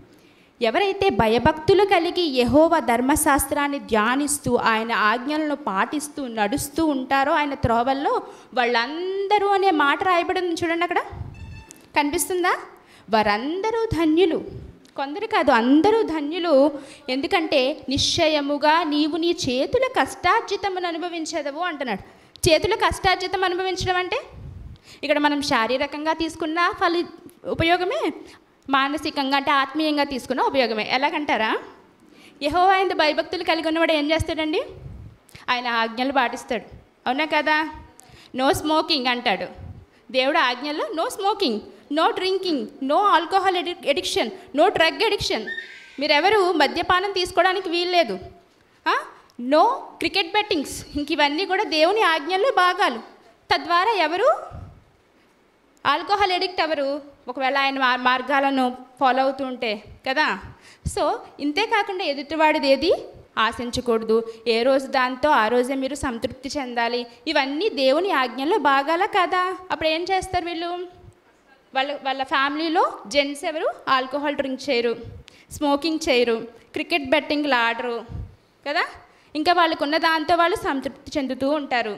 ఎవరైతే భయభక్తులు కలిగి యహోవ ధర్మశాస్త్రాన్ని ధ్యానిస్తూ ఆయన ఆజ్ఞలను పాటిస్తూ నడుస్తూ ఉంటారో ఆయన త్రోవల్లో వాళ్ళందరూ అనే మాట రాయబడింది చూడండి అక్కడ కనిపిస్తుందా వారందరూ ధన్యులు కొందరు కాదు అందరూ ధన్యులు ఎందుకంటే నిశ్చయముగా నీవు నీ చేతుల కష్టార్జితమును అనుభవించదవు అంటున్నాడు చేతుల కష్టార్జితం అనుభవించడం అంటే ఇక్కడ మనం శారీరకంగా తీసుకున్న ఫలి ఉపయోగమే మానసికంగా అంటే ఆత్మీయంగా తీసుకున్న ఉపయోగమే ఎలాగంటారా యహో ఆయన భయభక్తులు కలిగి ఉన్నవాడు ఏం చేస్తాడండి ఆయన ఆజ్ఞలు పాటిస్తాడు అవునా కదా నో స్మోకింగ్ అంటాడు దేవుడు ఆజ్ఞల్లో no smoking no drinking no alcohol ఎడి ఎడిక్షన్ నో డ్రగ్ ఎడిక్షన్ మీరెవరు మద్యపానం తీసుకోవడానికి వీల్లేదు నో క్రికెట్ బెట్టింగ్స్ ఇంక ఇవన్నీ కూడా దేవుని ఆజ్ఞల్లో భాగాలు తద్వారా ఎవరు ఆల్కహాల్ ఎడిక్ట్ ఎవరు ఒకవేళ ఆయన మా- మార్గాలను ఫాలో అవుతూ ఉంటే కదా సో ఇంతే కాకుండా ఎదుటివాడిది ఏది ఆశించకూడదు ఏ రోజు దాంతో ఆ రోజే మీరు సంతృప్తి చెందాలి ఇవన్నీ దేవుని ఆజ్ఞల్లో భాగాల కదా అప్పుడు ఏం చేస్తారు వీళ్ళు వాళ్ళ వాళ్ళ ఫ్యామిలీలో జెంట్స్ ఎవరు ఆల్కహాల్ డ్రింక్ చేయరు స్మోకింగ్ చేయరు క్రికెట్ బెట్టింగ్లు ఆడరు కదా ఇంకా వాళ్ళకున్న దాంతో వాళ్ళు సంతృప్తి చెందుతూ ఉంటారు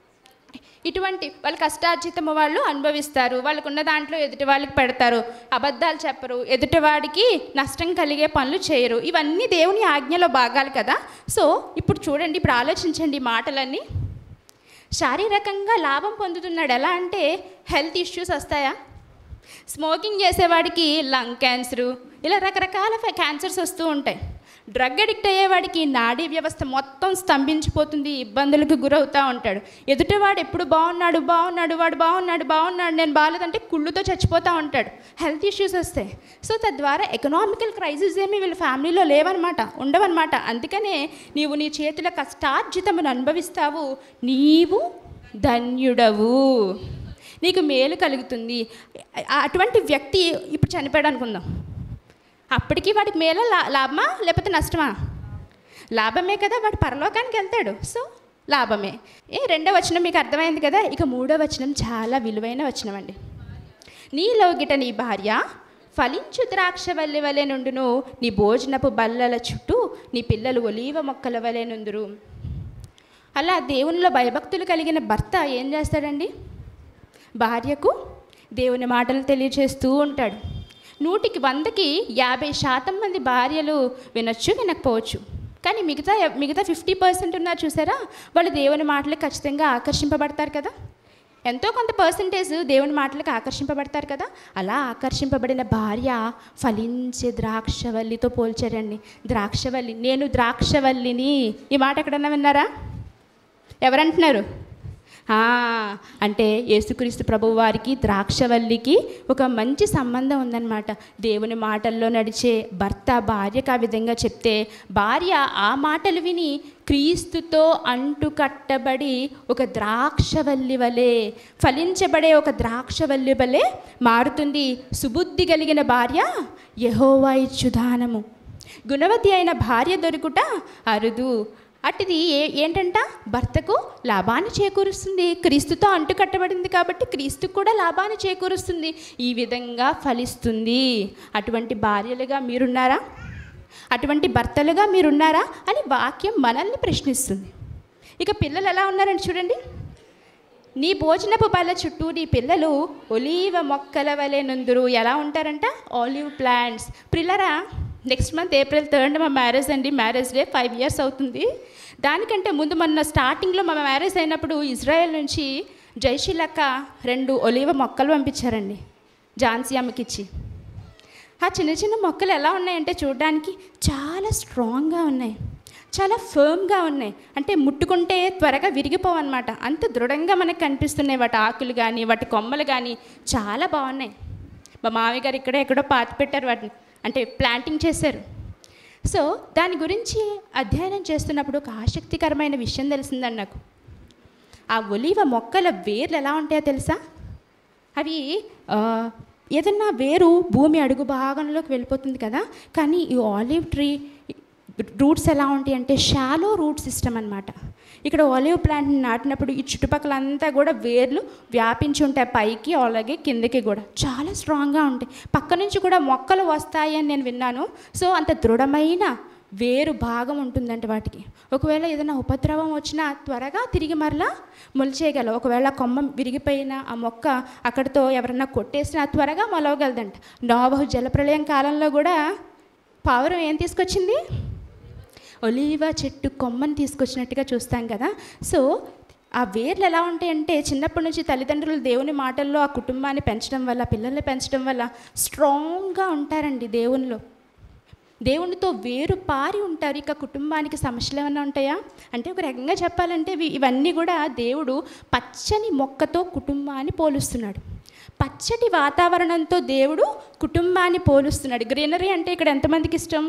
ఇటువంటి వాళ్ళ కష్టార్జితము వాళ్ళు అనుభవిస్తారు వాళ్ళకున్న దాంట్లో ఎదుటి వాళ్ళకి పెడతారు అబద్ధాలు చెప్పరు ఎదుటివాడికి నష్టం కలిగే పనులు చేయరు ఇవన్నీ దేవుని ఆజ్ఞలో భాగాలు కదా సో ఇప్పుడు చూడండి ఇప్పుడు ఆలోచించండి ఈ మాటలన్నీ శారీరకంగా లాభం పొందుతున్నాడు ఎలా అంటే హెల్త్ ఇష్యూస్ వస్తాయా స్మోకింగ్ చేసేవాడికి లంగ్ క్యాన్సరు ఇలా రకరకాల ఫ- క్యాన్సర్స్ వస్తూ ఉంటాయి డ్రగ్ అడిక్ట్ అయ్యేవాడికి నాడీ వ్యవస్థ మొత్తం స్తంభించిపోతుంది ఇబ్బందులకు గురవుతూ ఉంటాడు ఎదుటివాడు ఎప్పుడు బాగున్నాడు బాగున్నాడు వాడు బాగున్నాడు బాగున్నాడు నేను బాగాలేదంటే కుళ్ళుతో చచ్చిపోతూ ఉంటాడు హెల్త్ ఇష్యూస్ వస్తాయి సో తద్వారా ఎకనామికల్ క్రైసిస్ ఏమి వీళ్ళ ఫ్యామిలీలో లేవన్నమాట ఉండవన్నమాట అందుకనే నీవు నీ చేతుల కష్టార్జితమును అనుభవిస్తావు నీవు ధన్యుడవు నీకు మేలు కలుగుతుంది అ- అటువంటి వ్యక్తి ఇప్పుడు చనిపోయాడు అనుకుందాం అప్పటికి వాడికి మేల లా లాభమా లేకపోతే నష్టమా లాభమే కదా వాడు పరలోకానికి వెళ్తాడు సో లాభమే ఏ రెండో వచనం మీకు అర్థమైంది కదా ఇక మూడో వచనం చాలా విలువైన వచనం అండి నీలో గిట నీ భార్య ఫలించు ద్రాక్షవల్లి వలె నుండును నీ భోజనపు బల్లల చుట్టూ నీ పిల్లలు ఒలీవ మొక్కల వలె నుందురు అలా దేవునిలో భయభక్తులు కలిగిన భర్త ఏం చేస్తాడండి భార్యకు దేవుని మాటలు తెలియజేస్తూ ఉంటాడు నూటికి వందకి యాభై శాతం మంది భార్యలు వినొచ్చు వినకపోవచ్చు కానీ మిగతా మిగతా ఫిఫ్టీ పర్సెంట్ ఉన్నారు చూసారా వాళ్ళు దేవుని మాటలకు ఖచ్చితంగా ఆకర్షింపబడతారు కదా ఎంతో కొంత పర్సంటేజ్ దేవుని మాటలకు ఆకర్షింపబడతారు కదా అలా ఆకర్షింపబడిన భార్య ఫలించే ద్రాక్షవల్లితో పోల్చారండి ద్రాక్షవల్లి నేను ద్రాక్షవల్లిని ఈ మాట ఎక్కడన్నా విన్నారా ఎవరంటున్నారు ఆ, అంటే యేసుక్రీస్తు ప్రభు వారికి ద్రాక్షవల్లికి ఒక మంచి సంబంధం ఉందన్నమాట దేవుని మాటల్లో నడిచే భర్త భార్యకు ఆ విధంగా చెప్తే భార్య ఆ మాటలు విని క్రీస్తుతో అంటుకట్టబడి ఒక ద్రాక్షవల్లి వలె ఫలించబడే ఒక ద్రాక్షవల్లి వలె మారుతుంది సుబుద్ధి కలిగిన భార్య యహోవా ఇచ్చుదానము గుణవతి అయిన భార్య దొరుకుట అరుదు అటుది ఏ ఏంటంట భర్తకు లాభాన్ని చేకూరుస్తుంది క్రీస్తుతో అంటుకట్టబడింది కాబట్టి క్రీస్తుకు కూడా లాభాన్ని చేకూరుస్తుంది ఈ విధంగా ఫలిస్తుంది అటువంటి భార్యలుగా మీరున్నారా అటువంటి భర్తలుగా మీరున్నారా అని వాక్యం మనల్ని ప్రశ్నిస్తుంది ఇక పిల్లలు ఎలా ఉన్నారని చూడండి నీ భోజనపు బల్ల చుట్టూ నీ పిల్లలు ఒలీవ మొక్కల వలె నుందురు ఎలా ఉంటారంట ఆలివ్ ప్లాంట్స్ పిల్లరా నెక్స్ట్ మంత్ ఏప్రిల్ థర్డ్ మా మ్యారేజ్ అండి మ్యారేజ్ డే ఫైవ్ ఇయర్స్ అవుతుంది దానికంటే ముందు మొన్న స్టార్టింగ్లో మా మ్యారేజ్ అయినప్పుడు ఇజ్రాయెల్ నుంచి జైశీలక్క రెండు ఒలీవ మొక్కలు పంపించారండి ఝాన్సీ అమ్మకి ఇచ్చి ఆ చిన్న చిన్న మొక్కలు ఎలా ఉన్నాయంటే చూడడానికి చాలా స్ట్రాంగ్గా ఉన్నాయి చాలా ఫర్మ్గా ఉన్నాయి అంటే ముట్టుకుంటే త్వరగా విరిగిపోవన్నమాట అంత దృఢంగా మనకు కనిపిస్తున్నాయి వాటి ఆకులు కానీ వాటి కొమ్మలు కానీ చాలా బాగున్నాయి మా మామయ్య గారు ఇక్కడే ఎక్కడో పాతి పెట్టారు వాటిని అంటే ప్లాంటింగ్ చేశారు సో దాని గురించి అధ్యయనం చేస్తున్నప్పుడు ఒక ఆసక్తికరమైన విషయం తెలిసిందండి నాకు ఆ ఒలీవ మొక్కల వేర్లు ఎలా ఉంటాయో తెలుసా అవి ఆ, ఏదన్నా వేరు భూమి అడుగు భాగంలోకి వెళ్ళిపోతుంది కదా కానీ ఈ ఆలివ్ ట్రీ రూట్స్ ఎలా ఉంటాయి అంటే షాలో రూట్ సిస్టమ్ అనమాట ఇక్కడ ఆలివ్ ప్లాంట్ నాటినప్పుడు ఈ చుట్టుపక్కలంతా కూడా వేర్లు వ్యాపించి ఉంటాయి పైకి అలాగే కిందకి కూడా చాలా స్ట్రాంగ్గా ఉంటాయి పక్క నుంచి కూడా మొక్కలు వస్తాయి అని నేను విన్నాను సో అంత దృఢమైన వేరు భాగం ఉంటుందంట వాటికి ఒకవేళ ఏదైనా ఉపద్రవం వచ్చినా త్వరగా తిరిగి మరలా మొలిచేయగలవు ఒకవేళ కొమ్మ విరిగిపోయిన ఆ మొక్క అక్కడితో ఎవరన్నా కొట్టేసినా త్వరగా మొలవగలదంట నోవహు జలప్రళయం కాలంలో కూడా పావురం ఏం తీసుకొచ్చింది ఒలీవ చెట్టు కొమ్మని తీసుకొచ్చినట్టుగా చూస్తాం కదా సో ఆ వేర్లు ఎలా ఉంటాయంటే చిన్నప్పటి నుంచి తల్లిదండ్రులు దేవుని మాటల్లో ఆ కుటుంబాన్ని పెంచడం వల్ల పిల్లల్ని పెంచడం వల్ల స్ట్రాంగ్గా ఉంటారండి దేవునిలో దేవునితో వేరు పారి ఉంటారు ఇక కుటుంబానికి సమస్యలు ఏమైనా ఉంటాయా అంటే ఒక రకంగా చెప్పాలంటే ఇవి- ఇవన్నీ కూడా దేవుడు పచ్చని మొక్కతో కుటుంబాన్ని పోలుస్తున్నాడు పచ్చటి వాతావరణంతో దేవుడు కుటుంబాన్ని పోలుస్తున్నాడు గ్రీనరీ అంటే ఇక్కడ ఎంతమందికి ఇష్టం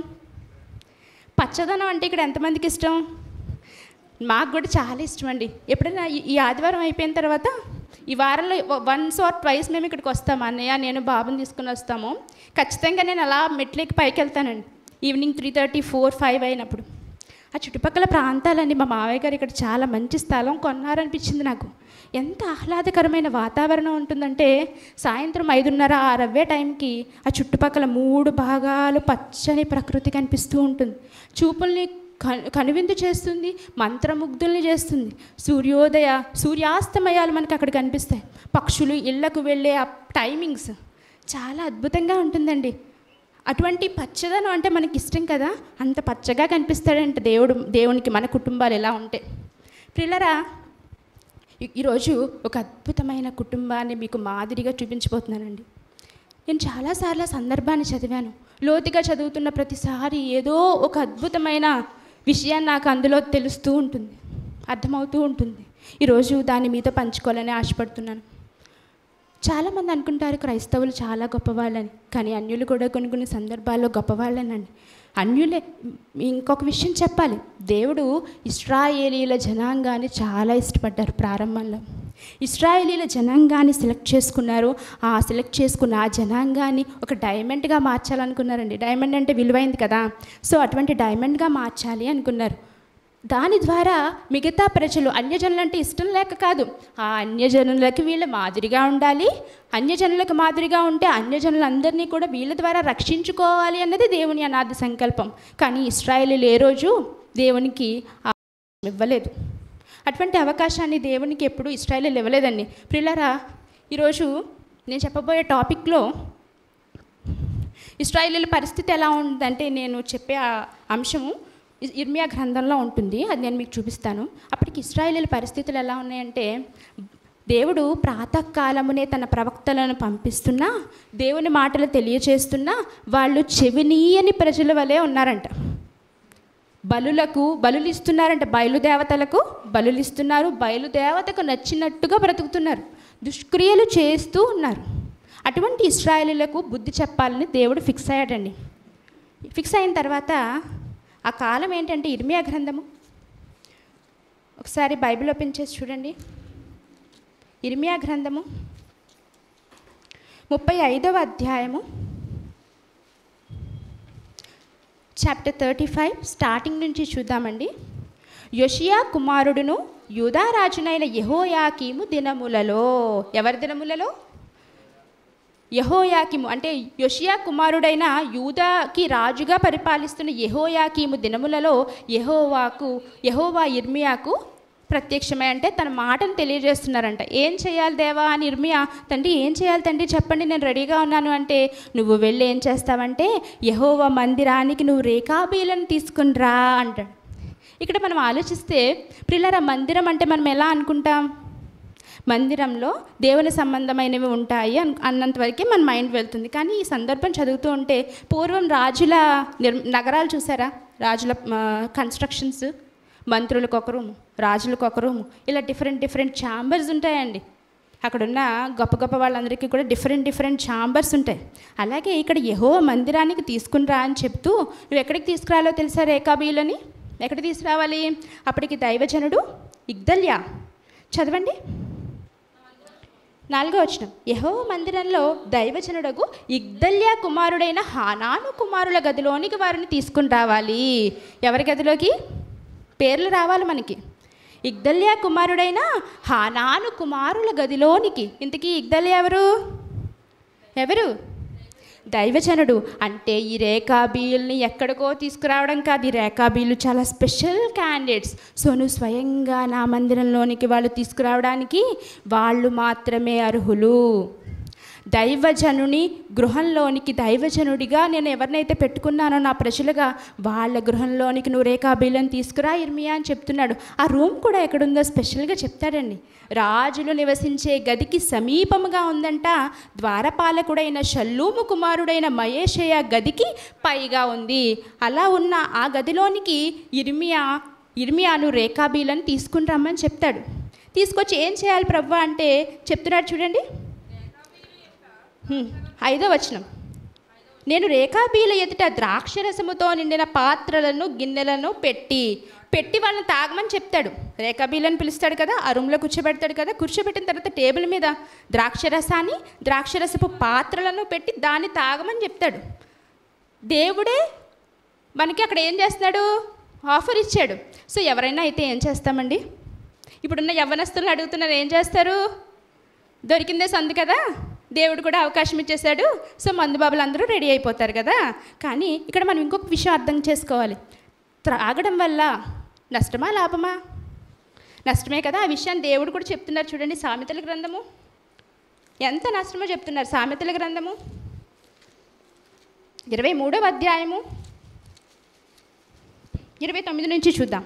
పచ్చదనం అంటే ఇక్కడ ఎంతమందికి ఇష్టం మాకు కూడా చాలా ఇష్టం అండి ఎప్పుడైనా ఈ- ఈ ఆదివారం అయిపోయిన తర్వాత ఈ వారంలో వన్స్ ఆర్ ట్వైస్ మేము ఇక్కడికి వస్తాము అన్నయ్య నేను బాబుని తీసుకుని వస్తాము ఖచ్చితంగా నేను అలా మెట్లకి పైకి వెళ్తానండి evening three thirty four five అయినప్పుడు ఆ చుట్టుపక్కల ప్రాంతాలన్నీ మా మావయ్య గారు ఇక్కడ చాలా మంచి స్థలం కొన్నారనిపించింది నాకు ఎంత ఆహ్లాదకరమైన వాతావరణం ఉంటుందంటే సాయంత్రం ఐదున్నర ఆరవ్వే టైంకి ఆ చుట్టుపక్కల మూడు భాగాలు పచ్చని ప్రకృతి కనిపిస్తూ ఉంటుంది చూపుల్ని కను కనువిందు చేస్తుంది మంత్రముగ్ధుల్ని చేస్తుంది సూర్యోదయ సూర్యాస్తమయాలు మనకు అక్కడ కనిపిస్తాయి పక్షులు ఇళ్లకు వెళ్ళే ఆ టైమింగ్స్ చాలా అద్భుతంగా ఉంటుందండి అటువంటి పచ్చదనం అంటే మనకి ఇష్టం కదా అంత పచ్చగా కనిపిస్తాడంట దేవుడు దేవునికి మన కుటుంబాలు ఎలా ఉంటాయి ప్రిల్లరా ఈ- ఈరోజు ఒక అద్భుతమైన కుటుంబాన్ని మీకు మాదిరిగా చూపించబోతున్నానండి నేను చాలాసార్లు ఆ సందర్భాన్ని చదివాను లోతుగా చదువుతున్న ప్రతిసారి ఏదో ఒక అద్భుతమైన విషయాన్ని నాకు అందులో తెలుస్తూ ఉంటుంది అర్థమవుతూ ఉంటుంది ఈరోజు దాన్ని మీతో పంచుకోవాలని ఆశపడుతున్నాను చాలామంది అనుకుంటారు క్రైస్తవులు చాలా గొప్పవాళ్ళని కానీ అన్యులు కూడా కొన్ని కొన్ని సందర్భాల్లో గొప్పవాళ్ళనండి అన్యులే ఇంకొక విషయం చెప్పాలి దేవుడు ఇస్రాయేలీల జనాంగాన్ని చాలా ఇష్టపడ్డారు ప్రారంభంలో ఇస్రాయేలీల జనాంగాన్ని సెలెక్ట్ చేసుకున్నారు ఆ సెలెక్ట్ చేసుకున్న ఆ జనాంగాన్ని ఒక డైమండ్గా మార్చాలనుకున్నారండి డైమండ్ అంటే విలువైంది కదా సో అటువంటి డైమండ్గా మార్చాలి అనుకున్నారు దాని ద్వారా మిగతా ప్రజలు అన్యజనులు అంటే ఇష్టం లేక కాదు ఆ అన్యజనులకి వీళ్ళ మాదిరిగా ఉండాలి అన్యజనులకు మాదిరిగా ఉంటే అన్యజనులందరినీ కూడా వీళ్ళ ద్వారా రక్షించుకోవాలి అన్నది దేవుని అనాది సంకల్పం కానీ ఇస్రాయేలీలు ఏ రోజు దేవునికి ఆ ఇవ్వలేదు అటువంటి అవకాశాన్ని దేవునికి ఎప్పుడు ఇస్రాయేలీలు ఇవ్వలేదండి ప్రిల్లరా ఈరోజు నేను చెప్పబోయే టాపిక్లో ఇస్రాయేలీల పరిస్థితి ఎలా ఉందంటే నేను చెప్పే ఆ అంశము ఇ- ఇర్మియా గ్రంథంలో ఉంటుంది అది నేను మీకు చూపిస్తాను అప్పటికి ఇస్రాయేలీల పరిస్థితులు ఎలా ఉన్నాయంటే దేవుడు ప్రాతకాలమునే తన ప్రవక్తలను పంపిస్తున్నా దేవుని మాటలు తెలియచేస్తున్నా వాళ్ళు చెవినీయని ప్రజల వలె ఉన్నారంట బలులకు బలులు ఇస్తున్నారంట బయలుదేవతలకు బలులు ఇస్తున్నారు బయలుదేవతకు నచ్చినట్టుగా బ్రతుకుతున్నారు దుష్క్రియలు చేస్తూ ఉన్నారు అటువంటి ఇస్రాయేలీలకు బుద్ధి చెప్పాలని దేవుడు ఫిక్స్ అయ్యాడండి ఫిక్స్ అయిన తర్వాత ఆ కాలం ఏంటంటే ఇర్మియా గ్రంథము ఒకసారి బైబిల్ ఓపెన్ చేసి చూడండి ఇర్మియా గ్రంథము ముప్పై ఐదవ అధ్యాయము చాప్టర్ థర్టీ ఫైవ్ స్టార్టింగ్ నుంచి చూద్దామండి యొషియా కుమారుడును యూదారాజునైన యెహోయాకీము దినములలో ఎవరి దినములలో యహోయాకిము అంటే యొషియా కుమారుడైన యూదాకి రాజుగా పరిపాలిస్తున్న యెహోయాకీము దినములలో యెహోవాకు యెహోవా ఇర్మియాకు ప్రత్యక్షమై అంటే తన మాటను తెలియజేస్తున్నారంట ఏం చేయాలి దేవా అని ఇర్మియా తండ్రి ఏం చేయాలి తండ్రి చెప్పండి నేను రెడీగా ఉన్నాను అంటే నువ్వు వెళ్ళి ఏం చేస్తావంటే యెహోవా మందిరానికి నువ్వు రేఖాబీలను తీసుకుని రా అంటాడు ఇక్కడ మనం ఆలోచిస్తే ప్రిల్లర మందిరం అంటే మనం ఎలా అనుకుంటాం మందిరంలో దేవుని సంబంధమైనవి ఉంటాయి అన్ అన్నంత వరకే మన మైండ్ వెళ్తుంది కానీ ఈ సందర్భం చదువుతూ ఉంటే పూర్వం రాజుల నిర్ నగరాలు చూసారా రాజుల కన్స్ట్రక్షన్స్ మంత్రులకు ఒక రూము రాజులకు ఒక రూము ఇలా డిఫరెంట్ డిఫరెంట్ ఛాంబర్స్ ఉంటాయండి అక్కడున్న గొప్ప గొప్ప వాళ్ళందరికీ కూడా డిఫరెంట్ డిఫరెంట్ ఛాంబర్స్ ఉంటాయి అలాగే ఇక్కడ యహో మందిరానికి తీసుకుని రా అని చెప్తూ నువ్వు ఎక్కడికి తీసుకురాలో తెలుసా రేఖాబీలని ఎక్కడికి తీసుకురావాలి అప్పటికి దైవజనుడు ఇగ్దల్యా చదవండి నాలుగో వచ్చిన యహో మందిరంలో దైవజనుడకు ఇగ్దల్యా కుమారుడైన హానాను కుమారుల గదిలోనికి వారిని తీసుకుని రావాలి ఎవరి గదిలోకి పేర్లు రావాలి మనకి ఇగ్దల్యా కుమారుడైన హానాను కుమారుల గదిలోనికి ఇంతకీ ఇగ్దల్యా ఎవరు ఎవరు దైవజనుడు అంటే ఈ రేఖాబీల్ని ఎక్కడికో తీసుకురావడం కాదు ఈ రేఖాబీలు చాలా స్పెషల్ క్యాండిడేట్స్ సో నువ్వు స్వయంగా నా మందిరంలోనికి వాళ్ళు తీసుకురావడానికి వాళ్ళు మాత్రమే అర్హులు దైవజనుని గృహంలోనికి దైవజనుడిగా నేను ఎవరినైతే పెట్టుకున్నానో నా ప్రజలుగా వాళ్ళ గృహంలోనికి నువ్వు రేఖాబీలను తీసుకురా ఇర్మియా అని చెప్తున్నాడు ఆ రూమ్ కూడా ఎక్కడుందో స్పెషల్గా చెప్తాడండి రాజులు నివసించే గదికి సమీపముగా ఉందంట ద్వారపాలకుడైన షల్లూము కుమారుడైన మయేషయ గదికి పైగా ఉంది అలా ఉన్న ఆ గదిలోనికి ఇర్మియా ఇర్మియాను రేఖాబీలను తీసుకుని రమ్మని చెప్తాడు తీసుకొచ్చి ఏం చేయాలి ప్రభు అంటే చెప్తున్నాడు చూడండి హ్మ్. ఐదో వచనం నేను రేఖాబీల ఎదుట ద్రాక్షరసముతో నిండిన పాత్రలను గిన్నెలను పెట్టి పెట్టి వాళ్ళని తాగమని చెప్తాడు రేఖాబీలను పిలుస్తాడు కదా ఆ రూమ్లో కూర్చోబెడతాడు కదా కూర్చోబెట్టిన తర్వాత టేబుల్ మీద ద్రాక్షరసాన్ని ద్రాక్షరసపు పాత్రలను పెట్టి దాన్ని తాగమని చెప్తాడు దేవుడే మనకి అక్కడ ఏం చేస్తున్నాడు ఆఫర్ ఇచ్చాడు సో ఎవరైనా అయితే ఏం చేస్తామండి ఇప్పుడున్న యవ్వనస్తులు అడుగుతున్నారు ఏం చేస్తారు దొరికిందే సందు కదా దేవుడు కూడా అవకాశం ఇచ్చేశాడు సో మందు బాబులు అందరూ రెడీ అయిపోతారు కదా కానీ ఇక్కడ మనం ఇంకొక విషయం అర్థం చేసుకోవాలి త్రాగడం వల్ల నష్టమా లాభమా నష్టమే కదా ఆ విషయాన్ని దేవుడు కూడా చెప్తున్నారు చూడండి సామెతల గ్రంథము ఎంత నష్టమో చెప్తున్నారు సామెతల గ్రంథము ఇరవై మూడవ అధ్యాయము ఇరవై తొమ్మిది నుంచి చూద్దాం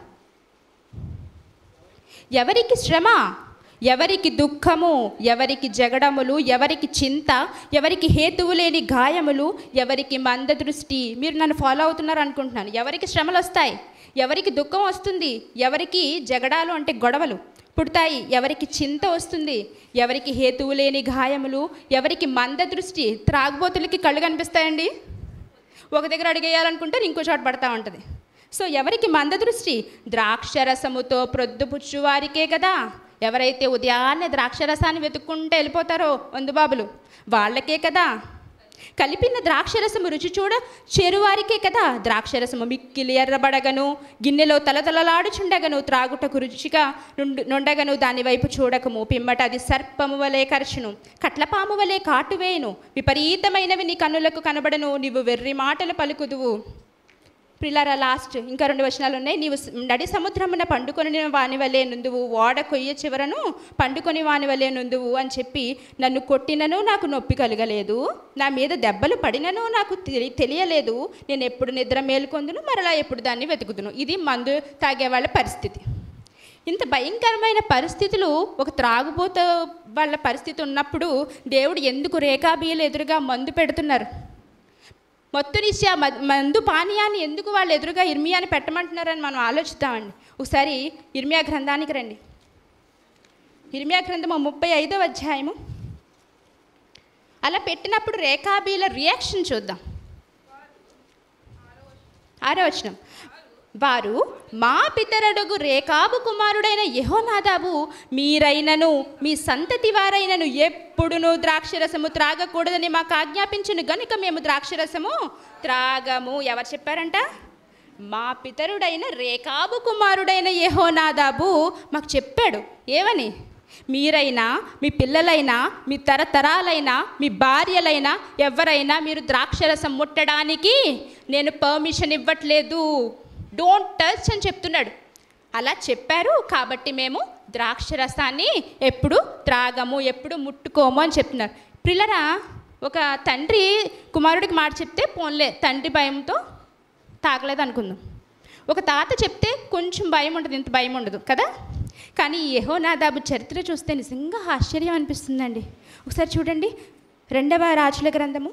ఎవరికి శ్రమ ఎవరికి దుఃఖము ఎవరికి జగడములు ఎవరికి చింత ఎవరికి హేతువు లేని గాయములు ఎవరికి మంద దృష్టి మీరు నన్ను ఫాలో అవుతున్నారు అనుకుంటున్నాను ఎవరికి శ్రమలు వస్తాయి ఎవరికి దుఃఖం వస్తుంది ఎవరికి జగడాలు అంటే గొడవలు పుడతాయి ఎవరికి చింత వస్తుంది ఎవరికి హేతువు లేని గాయములు ఎవరికి మంద దృష్టి త్రాగుబోతులకి కళ్ళు కనిపిస్తాయండి ఒక దగ్గర అడిగేయాలనుకుంటే ఇంకో చోట పడతా ఉంటుంది సో ఎవరికి మందదృష్టి ద్రాక్షరసముతో ప్రొద్దుపుచ్చు వారికే కదా ఎవరైతే ఉదయాన్నే ద్రాక్షరసాన్ని వెతుక్కుంటూ వెళ్ళిపోతారో వందుబాబులు వాళ్ళకే కదా కలిపిన ద్రాక్షరసము రుచి చూడ చేరువారికే కదా ద్రాక్షరసము మిక్కిలి ఎర్రబడగను గిన్నెలో తలతలలాడుచుండగను త్రాగుటకు రుచిగా నుండు నుండగను దాని వైపు చూడకము పిమ్మట అది సర్పము వలె కరచును కట్లపాము వలె కాటువేయును విపరీతమైనవి నీ కన్నులకు కనబడను నీవు వెర్రి మాటలు పలుకుదువు ప్రిలారా లాస్ట్ ఇంకా రెండు వచనాలు ఉన్నాయి నీవు స- నడి సముద్రమున పండుకొని వాని వలె నుందువు ఓడ కొయ్య చివరను పండుకొని వాని వలె నుందువు అని చెప్పి నన్ను కొట్టినను నాకు నొప్పి కలగలేదు నా మీద దెబ్బలు పడినను నాకు తెలి తెలియలేదు నేను ఎప్పుడు నిద్ర మేలుకొందును మరలా ఎప్పుడు దాన్ని వెతుకుదును ఇది మందు తాగే వాళ్ళ పరిస్థితి ఇంత భయంకరమైన పరిస్థితులు ఒక త్రాగుబోత వాళ్ళ పరిస్థితి ఉన్నప్పుడు దేవుడు ఎందుకు రేఖాబీలు ఎదురుగా మందు పెడుతున్నారు మొత్తునిచ్చే ఆ మ- మందు పానీయాన్ని ఎందుకు వాళ్ళు ఎదురుగా ఇర్మియాని పెట్టమంటున్నారని మనం ఆలోచిద్దామండి ఒకసారి ఇర్మియా గ్రంథానికి రండి ఇర్మియా గ్రంథము ముప్పై ఐదవ అధ్యాయము అలా పెట్టినప్పుడు రేఖాబీల రియాక్షన్ చూద్దాం ఆరో వచనం వారు మా పితరడుగు రేకాబు కుమారుడైన యెహోనాదాబు మీరైనను మీ సంతతి వారైనను ఎప్పుడును ద్రాక్షరసము త్రాగకూడదని మాకు ఆజ్ఞాపించును గనుక మేము ద్రాక్షరసము త్రాగము ఎవరు చెప్పారంట మా పితరుడైన రేకాబు కుమారుడైన యెహోనాదాబు మాకు చెప్పాడు ఏమని మీరైనా మీ పిల్లలైనా మీ తరతరాలైనా మీ భార్యలైనా ఎవరైనా మీరు ద్రాక్షరసం ముట్టడానికి నేను పర్మిషన్ ఇవ్వట్లేదు డోంట్ టచ్ అని చెప్తున్నాడు అలా చెప్పారు కాబట్టి మేము ద్రాక్షరసాన్ని ఎప్పుడు త్రాగము ఎప్పుడు ముట్టుకోము అని చెప్తున్నారు పిల్లరా ఒక తండ్రి కుమారుడికి మాట చెప్తే పోన్లే తండ్రి భయంతో తాగలేదు అనుకుందాం ఒక తాత చెప్తే కొంచెం భయం ఉంటుంది ఇంత భయం ఉండదు కదా కానీ ఈ యెహోనాదాబు చరిత్ర చూస్తే నిజంగా ఆశ్చర్యం అనిపిస్తుందండి ఒకసారి చూడండి రెండవ రాజుల గ్రంథము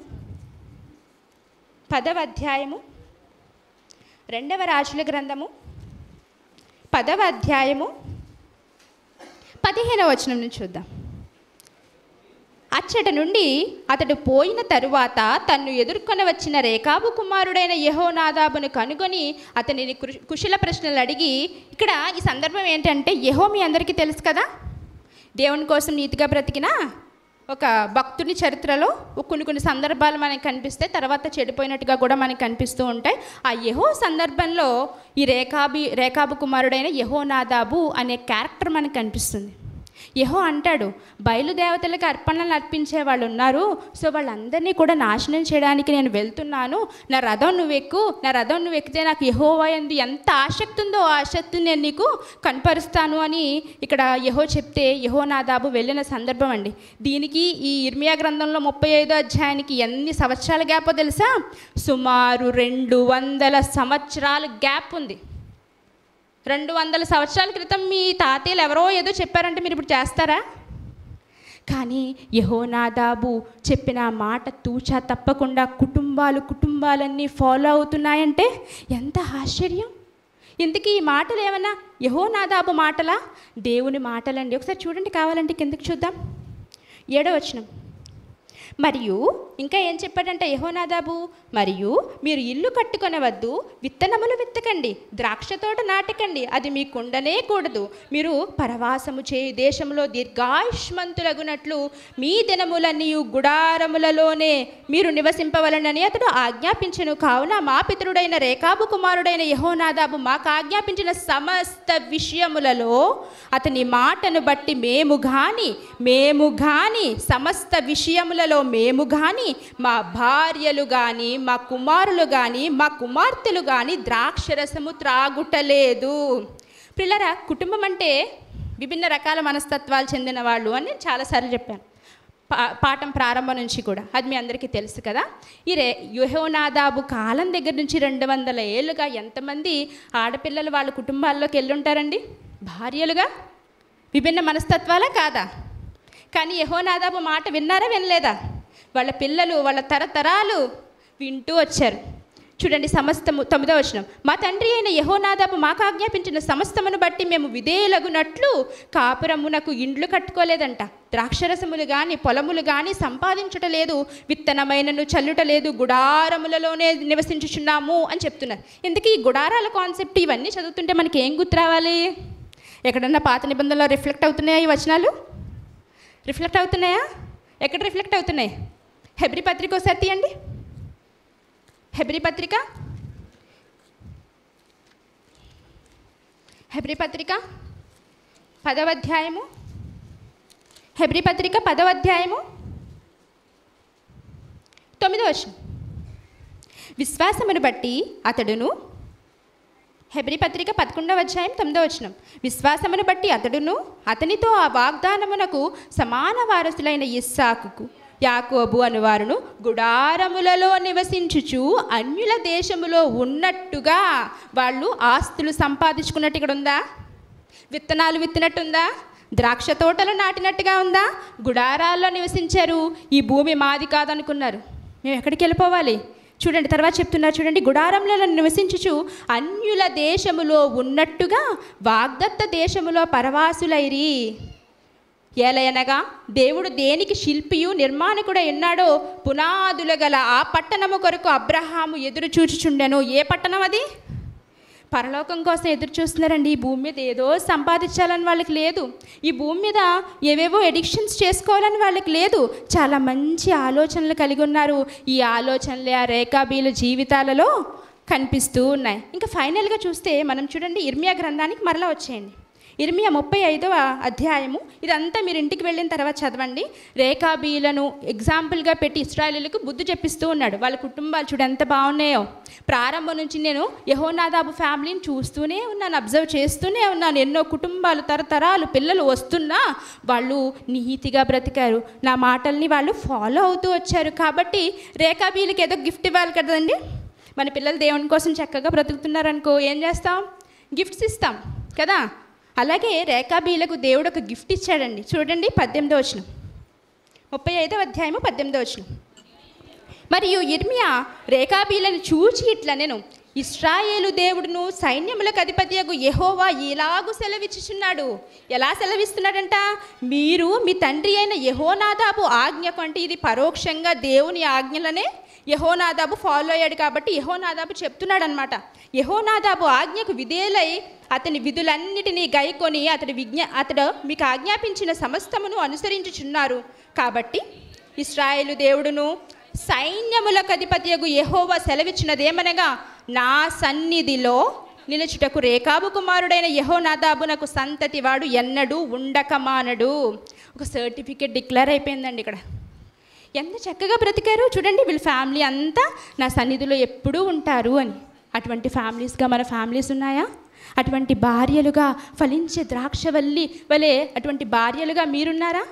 పదవ అధ్యాయము రెండవ రాజుల గ్రంథము పదవ అధ్యాయము పదిహేనవ వచనం నుంచి చూద్దాం అచ్చట నుండి అతడు పోయిన తరువాత తన్ను ఎదుర్కొని వచ్చిన రేకాబు కుమారుడైన యెహోనాదాబును కనుగొని అతనిని కృ- కుశల ప్రశ్నలు అడిగి ఇక్కడ ఈ సందర్భం ఏంటంటే యెహో మీ అందరికీ తెలుసు కదా దేవుని కోసం నీతిగా బ్రతికిన ఒక భక్తుని చరిత్రలో కొన్ని కొన్ని సందర్భాలు మనకి కనిపిస్తాయి తర్వాత చెడిపోయినట్టుగా కూడా మనకి కనిపిస్తూ ఉంటాయి ఆ యహో సందర్భంలో ఈ రేఖాబి రేఖాబు కుమారుడైన యహోనాదాబు అనే క్యారెక్టర్ మనకు కనిపిస్తుంది యహో అంటాడు బయలుదేవతలకు అర్పణలు అర్పించే వాళ్ళు ఉన్నారు సో వాళ్ళందరినీ కూడా నాశనం చేయడానికి నేను వెళ్తున్నాను నా రథం నువ్వు ఎక్కు నా రథం నువ్వు ఎక్కితే నాకు యహోవా ఎందు ఎంత ఆసక్తి ఉందో ఆ ఆసక్తిని నేను నీకు కనపరుస్తాను అని ఇక్కడ యహో చెప్తే యహో నాదాబు వెళ్ళిన సందర్భం అండి దీనికి ఈ ఇర్మియా గ్రంథంలో ముప్పై ఐదో అధ్యాయానికి ఎన్ని సంవత్సరాల గ్యాపో తెలుసా సుమారు రెండు వందల సంవత్సరాల గ్యాప్ ఉంది రెండు వందల సంవత్సరాల క్రితం మీ తాతయ్యలు ఎవరో ఏదో చెప్పారంటే మీరు ఇప్పుడు చేస్తారా కానీ యహోనాదాబు చెప్పిన ఆ మాట తూచా తప్పకుండా కుటుంబాలు కుటుంబాలన్నీ ఫాలో అవుతున్నాయంటే ఎంత ఆశ్చర్యం ఇంతకీ ఈ మాటలు ఏమన్నా యహోనాదాబు మాటలా దేవుని మాటలండి ఒకసారి చూడండి కావాలంటే కిందకి చూద్దాం ఏడో వచనం మరియు ఇంకా ఏం చెప్పాడంటే యహోనాదాబు మరియు మీరు ఇల్లు కట్టుకొనవద్దు విత్తనములు విత్తకండి ద్రాక్ష తోట నాటకండి అది మీ కుండనే కూడదు మీరు పరవాసము చే దేశంలో దీర్ఘాయుష్మంతులగునట్లు మీ దినములన్నీ గుడారములలోనే మీరు నివసింపవలనని అతడు ఆజ్ఞాపించను కావున మా పితరుడైన రేకాబు కుమారుడైన యహోనాదాబు మాకు ఆజ్ఞాపించిన సమస్త విషయములలో అతని మాటను బట్టి మేము గాని మేము గాని సమస్త విషయములలో మేము గాని మా భార్యలు గాని మా కుమారులు గాని మా కుమార్తెలు గాని ద్రాక్షరసము త్రాగుటలేదు పిల్లరా కుటుంబం అంటే విభిన్న రకాల మనస్తత్వాలు చెందిన వాళ్ళు అని నేను చాలాసార్లు చెప్పాను పా పాఠం ప్రారంభం నుంచి కూడా అది మీ అందరికీ తెలుసు కదా ఈ రే యుహోనాదాబు కాలం దగ్గర నుంచి రెండు వందల ఏళ్ళుగా ఎంతమంది ఆడపిల్లలు వాళ్ళ కుటుంబాల్లోకి వెళ్ళి ఉంటారండి భార్యలుగా విభిన్న మనస్తత్వాలా కాదా కానీ యహోనాదాబు మాట విన్నారా వినలేదా వాళ్ళ పిల్లలు వాళ్ళ తరతరాలు వింటూ వచ్చారు చూడండి సమస్తము తొమ్మిదో వచనం మా తండ్రి అయిన యహోనాదాబు మాకు ఆజ్ఞాపించిన సమస్తమును బట్టి మేము విధేయులగునట్లు కాపురమునకు ఇండ్లు కట్టుకోలేదంట ద్రాక్షరసములు కానీ పొలములు కానీ సంపాదించటలేదు విత్తనమైనను చల్లుటలేదు గుడారములలోనే నివసించుచున్నాము అని చెప్తున్నారు ఇందుకు ఈ గుడారాల కాన్సెప్ట్ ఇవన్నీ చదువుతుంటే మనకి ఏం గుర్తు రావాలి ఎక్కడన్నా పాత నిబంధనలో రిఫ్లెక్ట్ అవుతున్నాయా ఈ వచనాలు రిఫ్లెక్ట్ అవుతున్నాయా ఎక్కడ రిఫ్లెక్ట్ అవుతున్నాయి హెబ్రి పత్రిక ఒకసారి తీయండి హెబ్రి పత్రిక హెబ్రి పత్రిక పదవ అధ్యాయము హెబ్రి పత్రిక పదవ అధ్యాయము తొమ్మిదో వచనం విశ్వాసమును బట్టి అతడును హెబ్రి పత్రిక పదకొండవ అధ్యాయం తొమ్మిదవ వచనం విశ్వాసమును బట్టి అతడును అతనితో ఆ వాగ్దానమునకు సమాన వారసులైన ఇస్సాకుకు యాకోబు అనువారును గుడారములలో నివసించుచు అన్యుల దేశములో ఉన్నట్టుగా వాళ్ళు ఆస్తులు సంపాదించుకున్నట్టు ఇక్కడ ఉందా విత్తనాలు విత్తినట్టుందా ద్రాక్ష తోటలు నాటినట్టుగా ఉందా గుడారాల్లో నివసించారు ఈ భూమి మాది కాదనుకున్నారు మేము ఎక్కడికి వెళ్ళిపోవాలి చూడండి తర్వాత చెప్తున్నారు చూడండి గుడారంలో నివసించుచు అన్యుల దేశములో ఉన్నట్టుగా వాగ్దత్త దేశములో పరవాసులైరి ఏలయనగా దేవుడు దేనికి శిల్పియు నిర్మాణకుడై ఉన్నాడో పునాదుల గల ఆ పట్టణము కొరకు అబ్రహాము ఎదురు చూచుచుండెను ఏ పట్టణం అది పరలోకం కోసం ఎదురు చూస్తున్నారండి ఈ భూమి మీద ఏదో సంపాదించాలని వాళ్ళకి లేదు ఈ భూమి మీద ఏవేవో ఎడిక్షన్స్ చేసుకోవాలని వాళ్ళకి లేదు చాలా మంచి ఆలోచనలు కలిగి ఉన్నారు ఈ ఆలోచనలే ఆ రేఖాబీల జీవితాలలో కనిపిస్తూ ఉన్నాయి ఇంకా ఫైనల్గా చూస్తే మనం చూడండి ఇర్మియా గ్రంథానికి మరలా వచ్చేయండి ఇర్మియా ముప్పై ఐదవ అధ్యాయము ఇదంతా మీరు ఇంటికి వెళ్ళిన తర్వాత చదవండి రేఖాబీలను ఎగ్జాంపుల్గా పెట్టి ఇస్రాయలీలకు బుద్ధి చెప్పిస్తూ ఉన్నాడు వాళ్ళ కుటుంబాలు చూడు ఎంత బాగున్నాయో ప్రారంభం నుంచి నేను యహోనాదాబు ఫ్యామిలీని చూస్తూనే ఉన్నాను అబ్జర్వ్ చేస్తూనే ఉన్నాను ఎన్నో కుటుంబాలు తరతరాలు పిల్లలు వస్తున్నా వాళ్ళు నీతిగా బ్రతికారు నా మాటల్ని వాళ్ళు ఫాలో అవుతూ వచ్చారు కాబట్టి రేఖాబీలకి ఏదో గిఫ్ట్ ఇవ్వాలి కదండి మన పిల్లలు దేవుని కోసం చక్కగా బ్రతుకుతున్నారనుకో ఏం చేస్తాం గిఫ్ట్స్ ఇస్తాం కదా అలాగే రేఖాబీలకు దేవుడు ఒక గిఫ్ట్ ఇచ్చాడండి చూడండి పద్దెనిమిదో వచనం ముప్పై ఐదవ అధ్యాయము పద్దెనిమిదో వచనం మరియు ఇర్మియా రేఖాబీలను చూచి ఇట్లా నేను ఇస్రాయేలు దేవుడును సైన్యములకు అధిపతియగు యెహోవా ఇలాగు సెలవిచ్చుచున్నాడు ఎలా సెలవిస్తున్నాడంట మీరు మీ తండ్రి అయిన యహోనాదాబు ఆజ్ఞ కంటే ఇది పరోక్షంగా దేవుని ఆజ్ఞలనే యహోనాదాబు ఫాలో అయ్యాడు కాబట్టి యహోనాదాబు చెప్తున్నాడు అనమాట యహోనాదాబు ఆజ్ఞకు విధేయులై అతని విధులన్నిటినీ గైకొని అతడి విజ్ఞా అతడు మీకు ఆజ్ఞాపించిన సమస్తమును అనుసరించుచున్నారు కాబట్టి ఇస్రాయేలు దేవుడును సైన్యములకు అధిపతియగు యెహోవా సెలవిచ్చినదేమనగా నా సన్నిధిలో నిలుచుటకు రేకాబు కుమారుడైన యహోనాదాబునకు సంతతి వాడు ఎన్నడూ ఉండకమానడు ఒక సర్టిఫికేట్ డిక్లేర్ అయిపోయిందండి ఇక్కడ ఎంత చక్కగా బ్రతికారు చూడండి వీళ్ళ ఫ్యామిలీ అంతా నా సన్నిధిలో ఎప్పుడూ ఉంటారు అని అటువంటి ఫ్యామిలీస్గా మన ఫ్యామిలీస్ ఉన్నాయా అటువంటి భార్యలుగా ఫలించే ద్రాక్షవల్లి వలె అటువంటి భార్యలుగా మీరున్నారా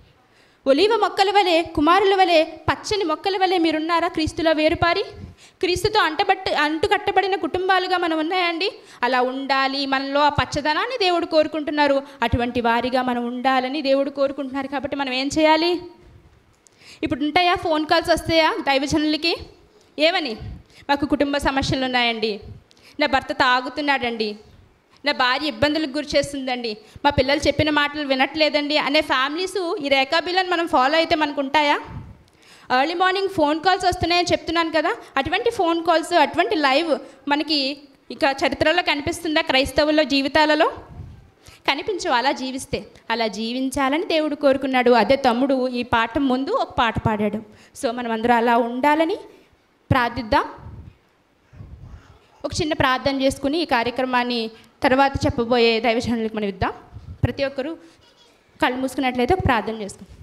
ఒలీవ మొక్కల వలె కుమారుల వలె పచ్చని మొక్కల వలె మీరున్నారా క్రీస్తులో వేరుపారి క్రీస్తుతో అంటబట్ట అంటు కట్టబడిన కుటుంబాలుగా మనం ఉన్నాయండి అలా ఉండాలి మనలో ఆ పచ్చదనాన్ని దేవుడు కోరుకుంటున్నారు అటువంటి వారిగా మనం ఉండాలని దేవుడు కోరుకుంటున్నారు కాబట్టి మనం ఏం చేయాలి ఇప్పుడు ఉంటాయా ఫోన్ కాల్స్ వస్తాయా దైవజనులకి ఏమని మాకు కుటుంబ సమస్యలు ఉన్నాయండి నా భర్త తాగుతున్నాడండి నా భార్య ఇబ్బందులకు గురి చేస్తుందండి మా పిల్లలు చెప్పిన మాటలు వినట్లేదండి అనే ఫ్యామిలీస్ ఈ రేఖాబిల్లని మనం ఫాలో అయితే మనకు ఉంటాయా ఎర్లీ మార్నింగ్ ఫోన్ కాల్స్ వస్తున్నాయని చెప్తున్నాను కదా అటువంటి ఫోన్ కాల్స్ అటువంటి లైవ్ మనకి ఇక చరిత్రలో కనిపిస్తుందా క్రైస్తవుల జీవితాలలో కనిపించవు అలా జీవిస్తే అలా జీవించాలని దేవుడు కోరుకున్నాడు అదే తమ్ముడు ఈ పాట ముందు ఒక పాట పాడాడు సో మనం అందరూ అలా ఉండాలని ప్రార్థిద్దాం ఒక చిన్న ప్రార్థన చేసుకుని ఈ కార్యక్రమాన్ని తర్వాత చెప్పబోయే దైవజనులకు మనం ఇద్దాం ప్రతి ఒక్కరూ కళ్ళు మూసుకున్నట్లయితే ఒక ప్రార్థన చేసుకుందాం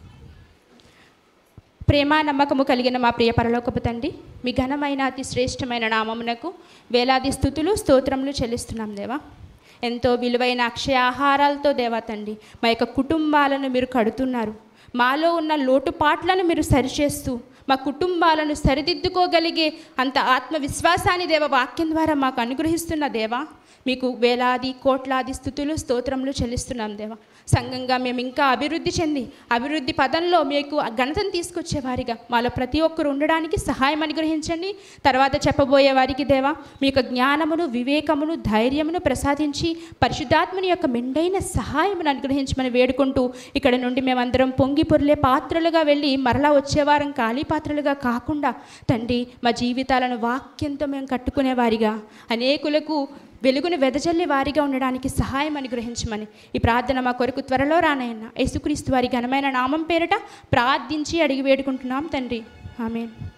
ప్రేమ నమ్మకము కలిగిన మా ప్రియ పరలోకపు తండ్రి మీ ఘనమైన అతి శ్రేష్టమైన నామమునకు వేలాది స్థుతులు స్తోత్రములు చెల్లిస్తున్నాం దేవా ఎంతో విలువైన అక్షయ ఆహారాలతో దేవా తండ్రి మా యొక్క కుటుంబాలను మీరు కడుతున్నారు మాలో ఉన్న లోటుపాట్లను మీరు సరిచేస్తూ మా కుటుంబాలను సరిదిద్దుకోగలిగే అంత ఆత్మవిశ్వాసాన్ని దేవ వాక్యం ద్వారా మాకు అనుగ్రహిస్తున్న దేవా మీకు వేలాది కోట్లాది స్థుతులు స్తోత్రములు చెల్లిస్తున్నాం దేవా సంఘంగా మేము ఇంకా అభివృద్ధి చెంది అభివృద్ధి పదంలో మీకు ఆ ఘనతను తీసుకొచ్చేవారిగా మాలో ప్రతి ఒక్కరు ఉండడానికి సహాయం అనుగ్రహించండి తర్వాత చెప్పబోయే వారికి దేవా మీ యొక్క జ్ఞానమును వివేకమును ధైర్యమును ప్రసాదించి పరిశుద్ధాత్మని యొక్క మెండైన సహాయమును అనుగ్రహించమని వేడుకుంటూ ఇక్కడ నుండి మేమందరం పొంగి పొర్లే పాత్రలుగా వెళ్ళి మరలా వచ్చేవారం ఖాళీ పాత్రలుగా కాకుండా తండ్రి మా జీవితాలను వాక్యంతో మేము కట్టుకునే వారిగా అనేకులకు వెలుగును వెదజల్లి వారిగా ఉండడానికి సహాయం అనుగ్రహించమని ఈ ప్రార్థన మా కొరకు త్వరలో రానయ్యన్న యేసుక్రీస్తు వారి ఘనమైన నామం పేరిట ప్రార్థించి అడిగి వేడుకుంటున్నాం తండ్రి ఆమెన్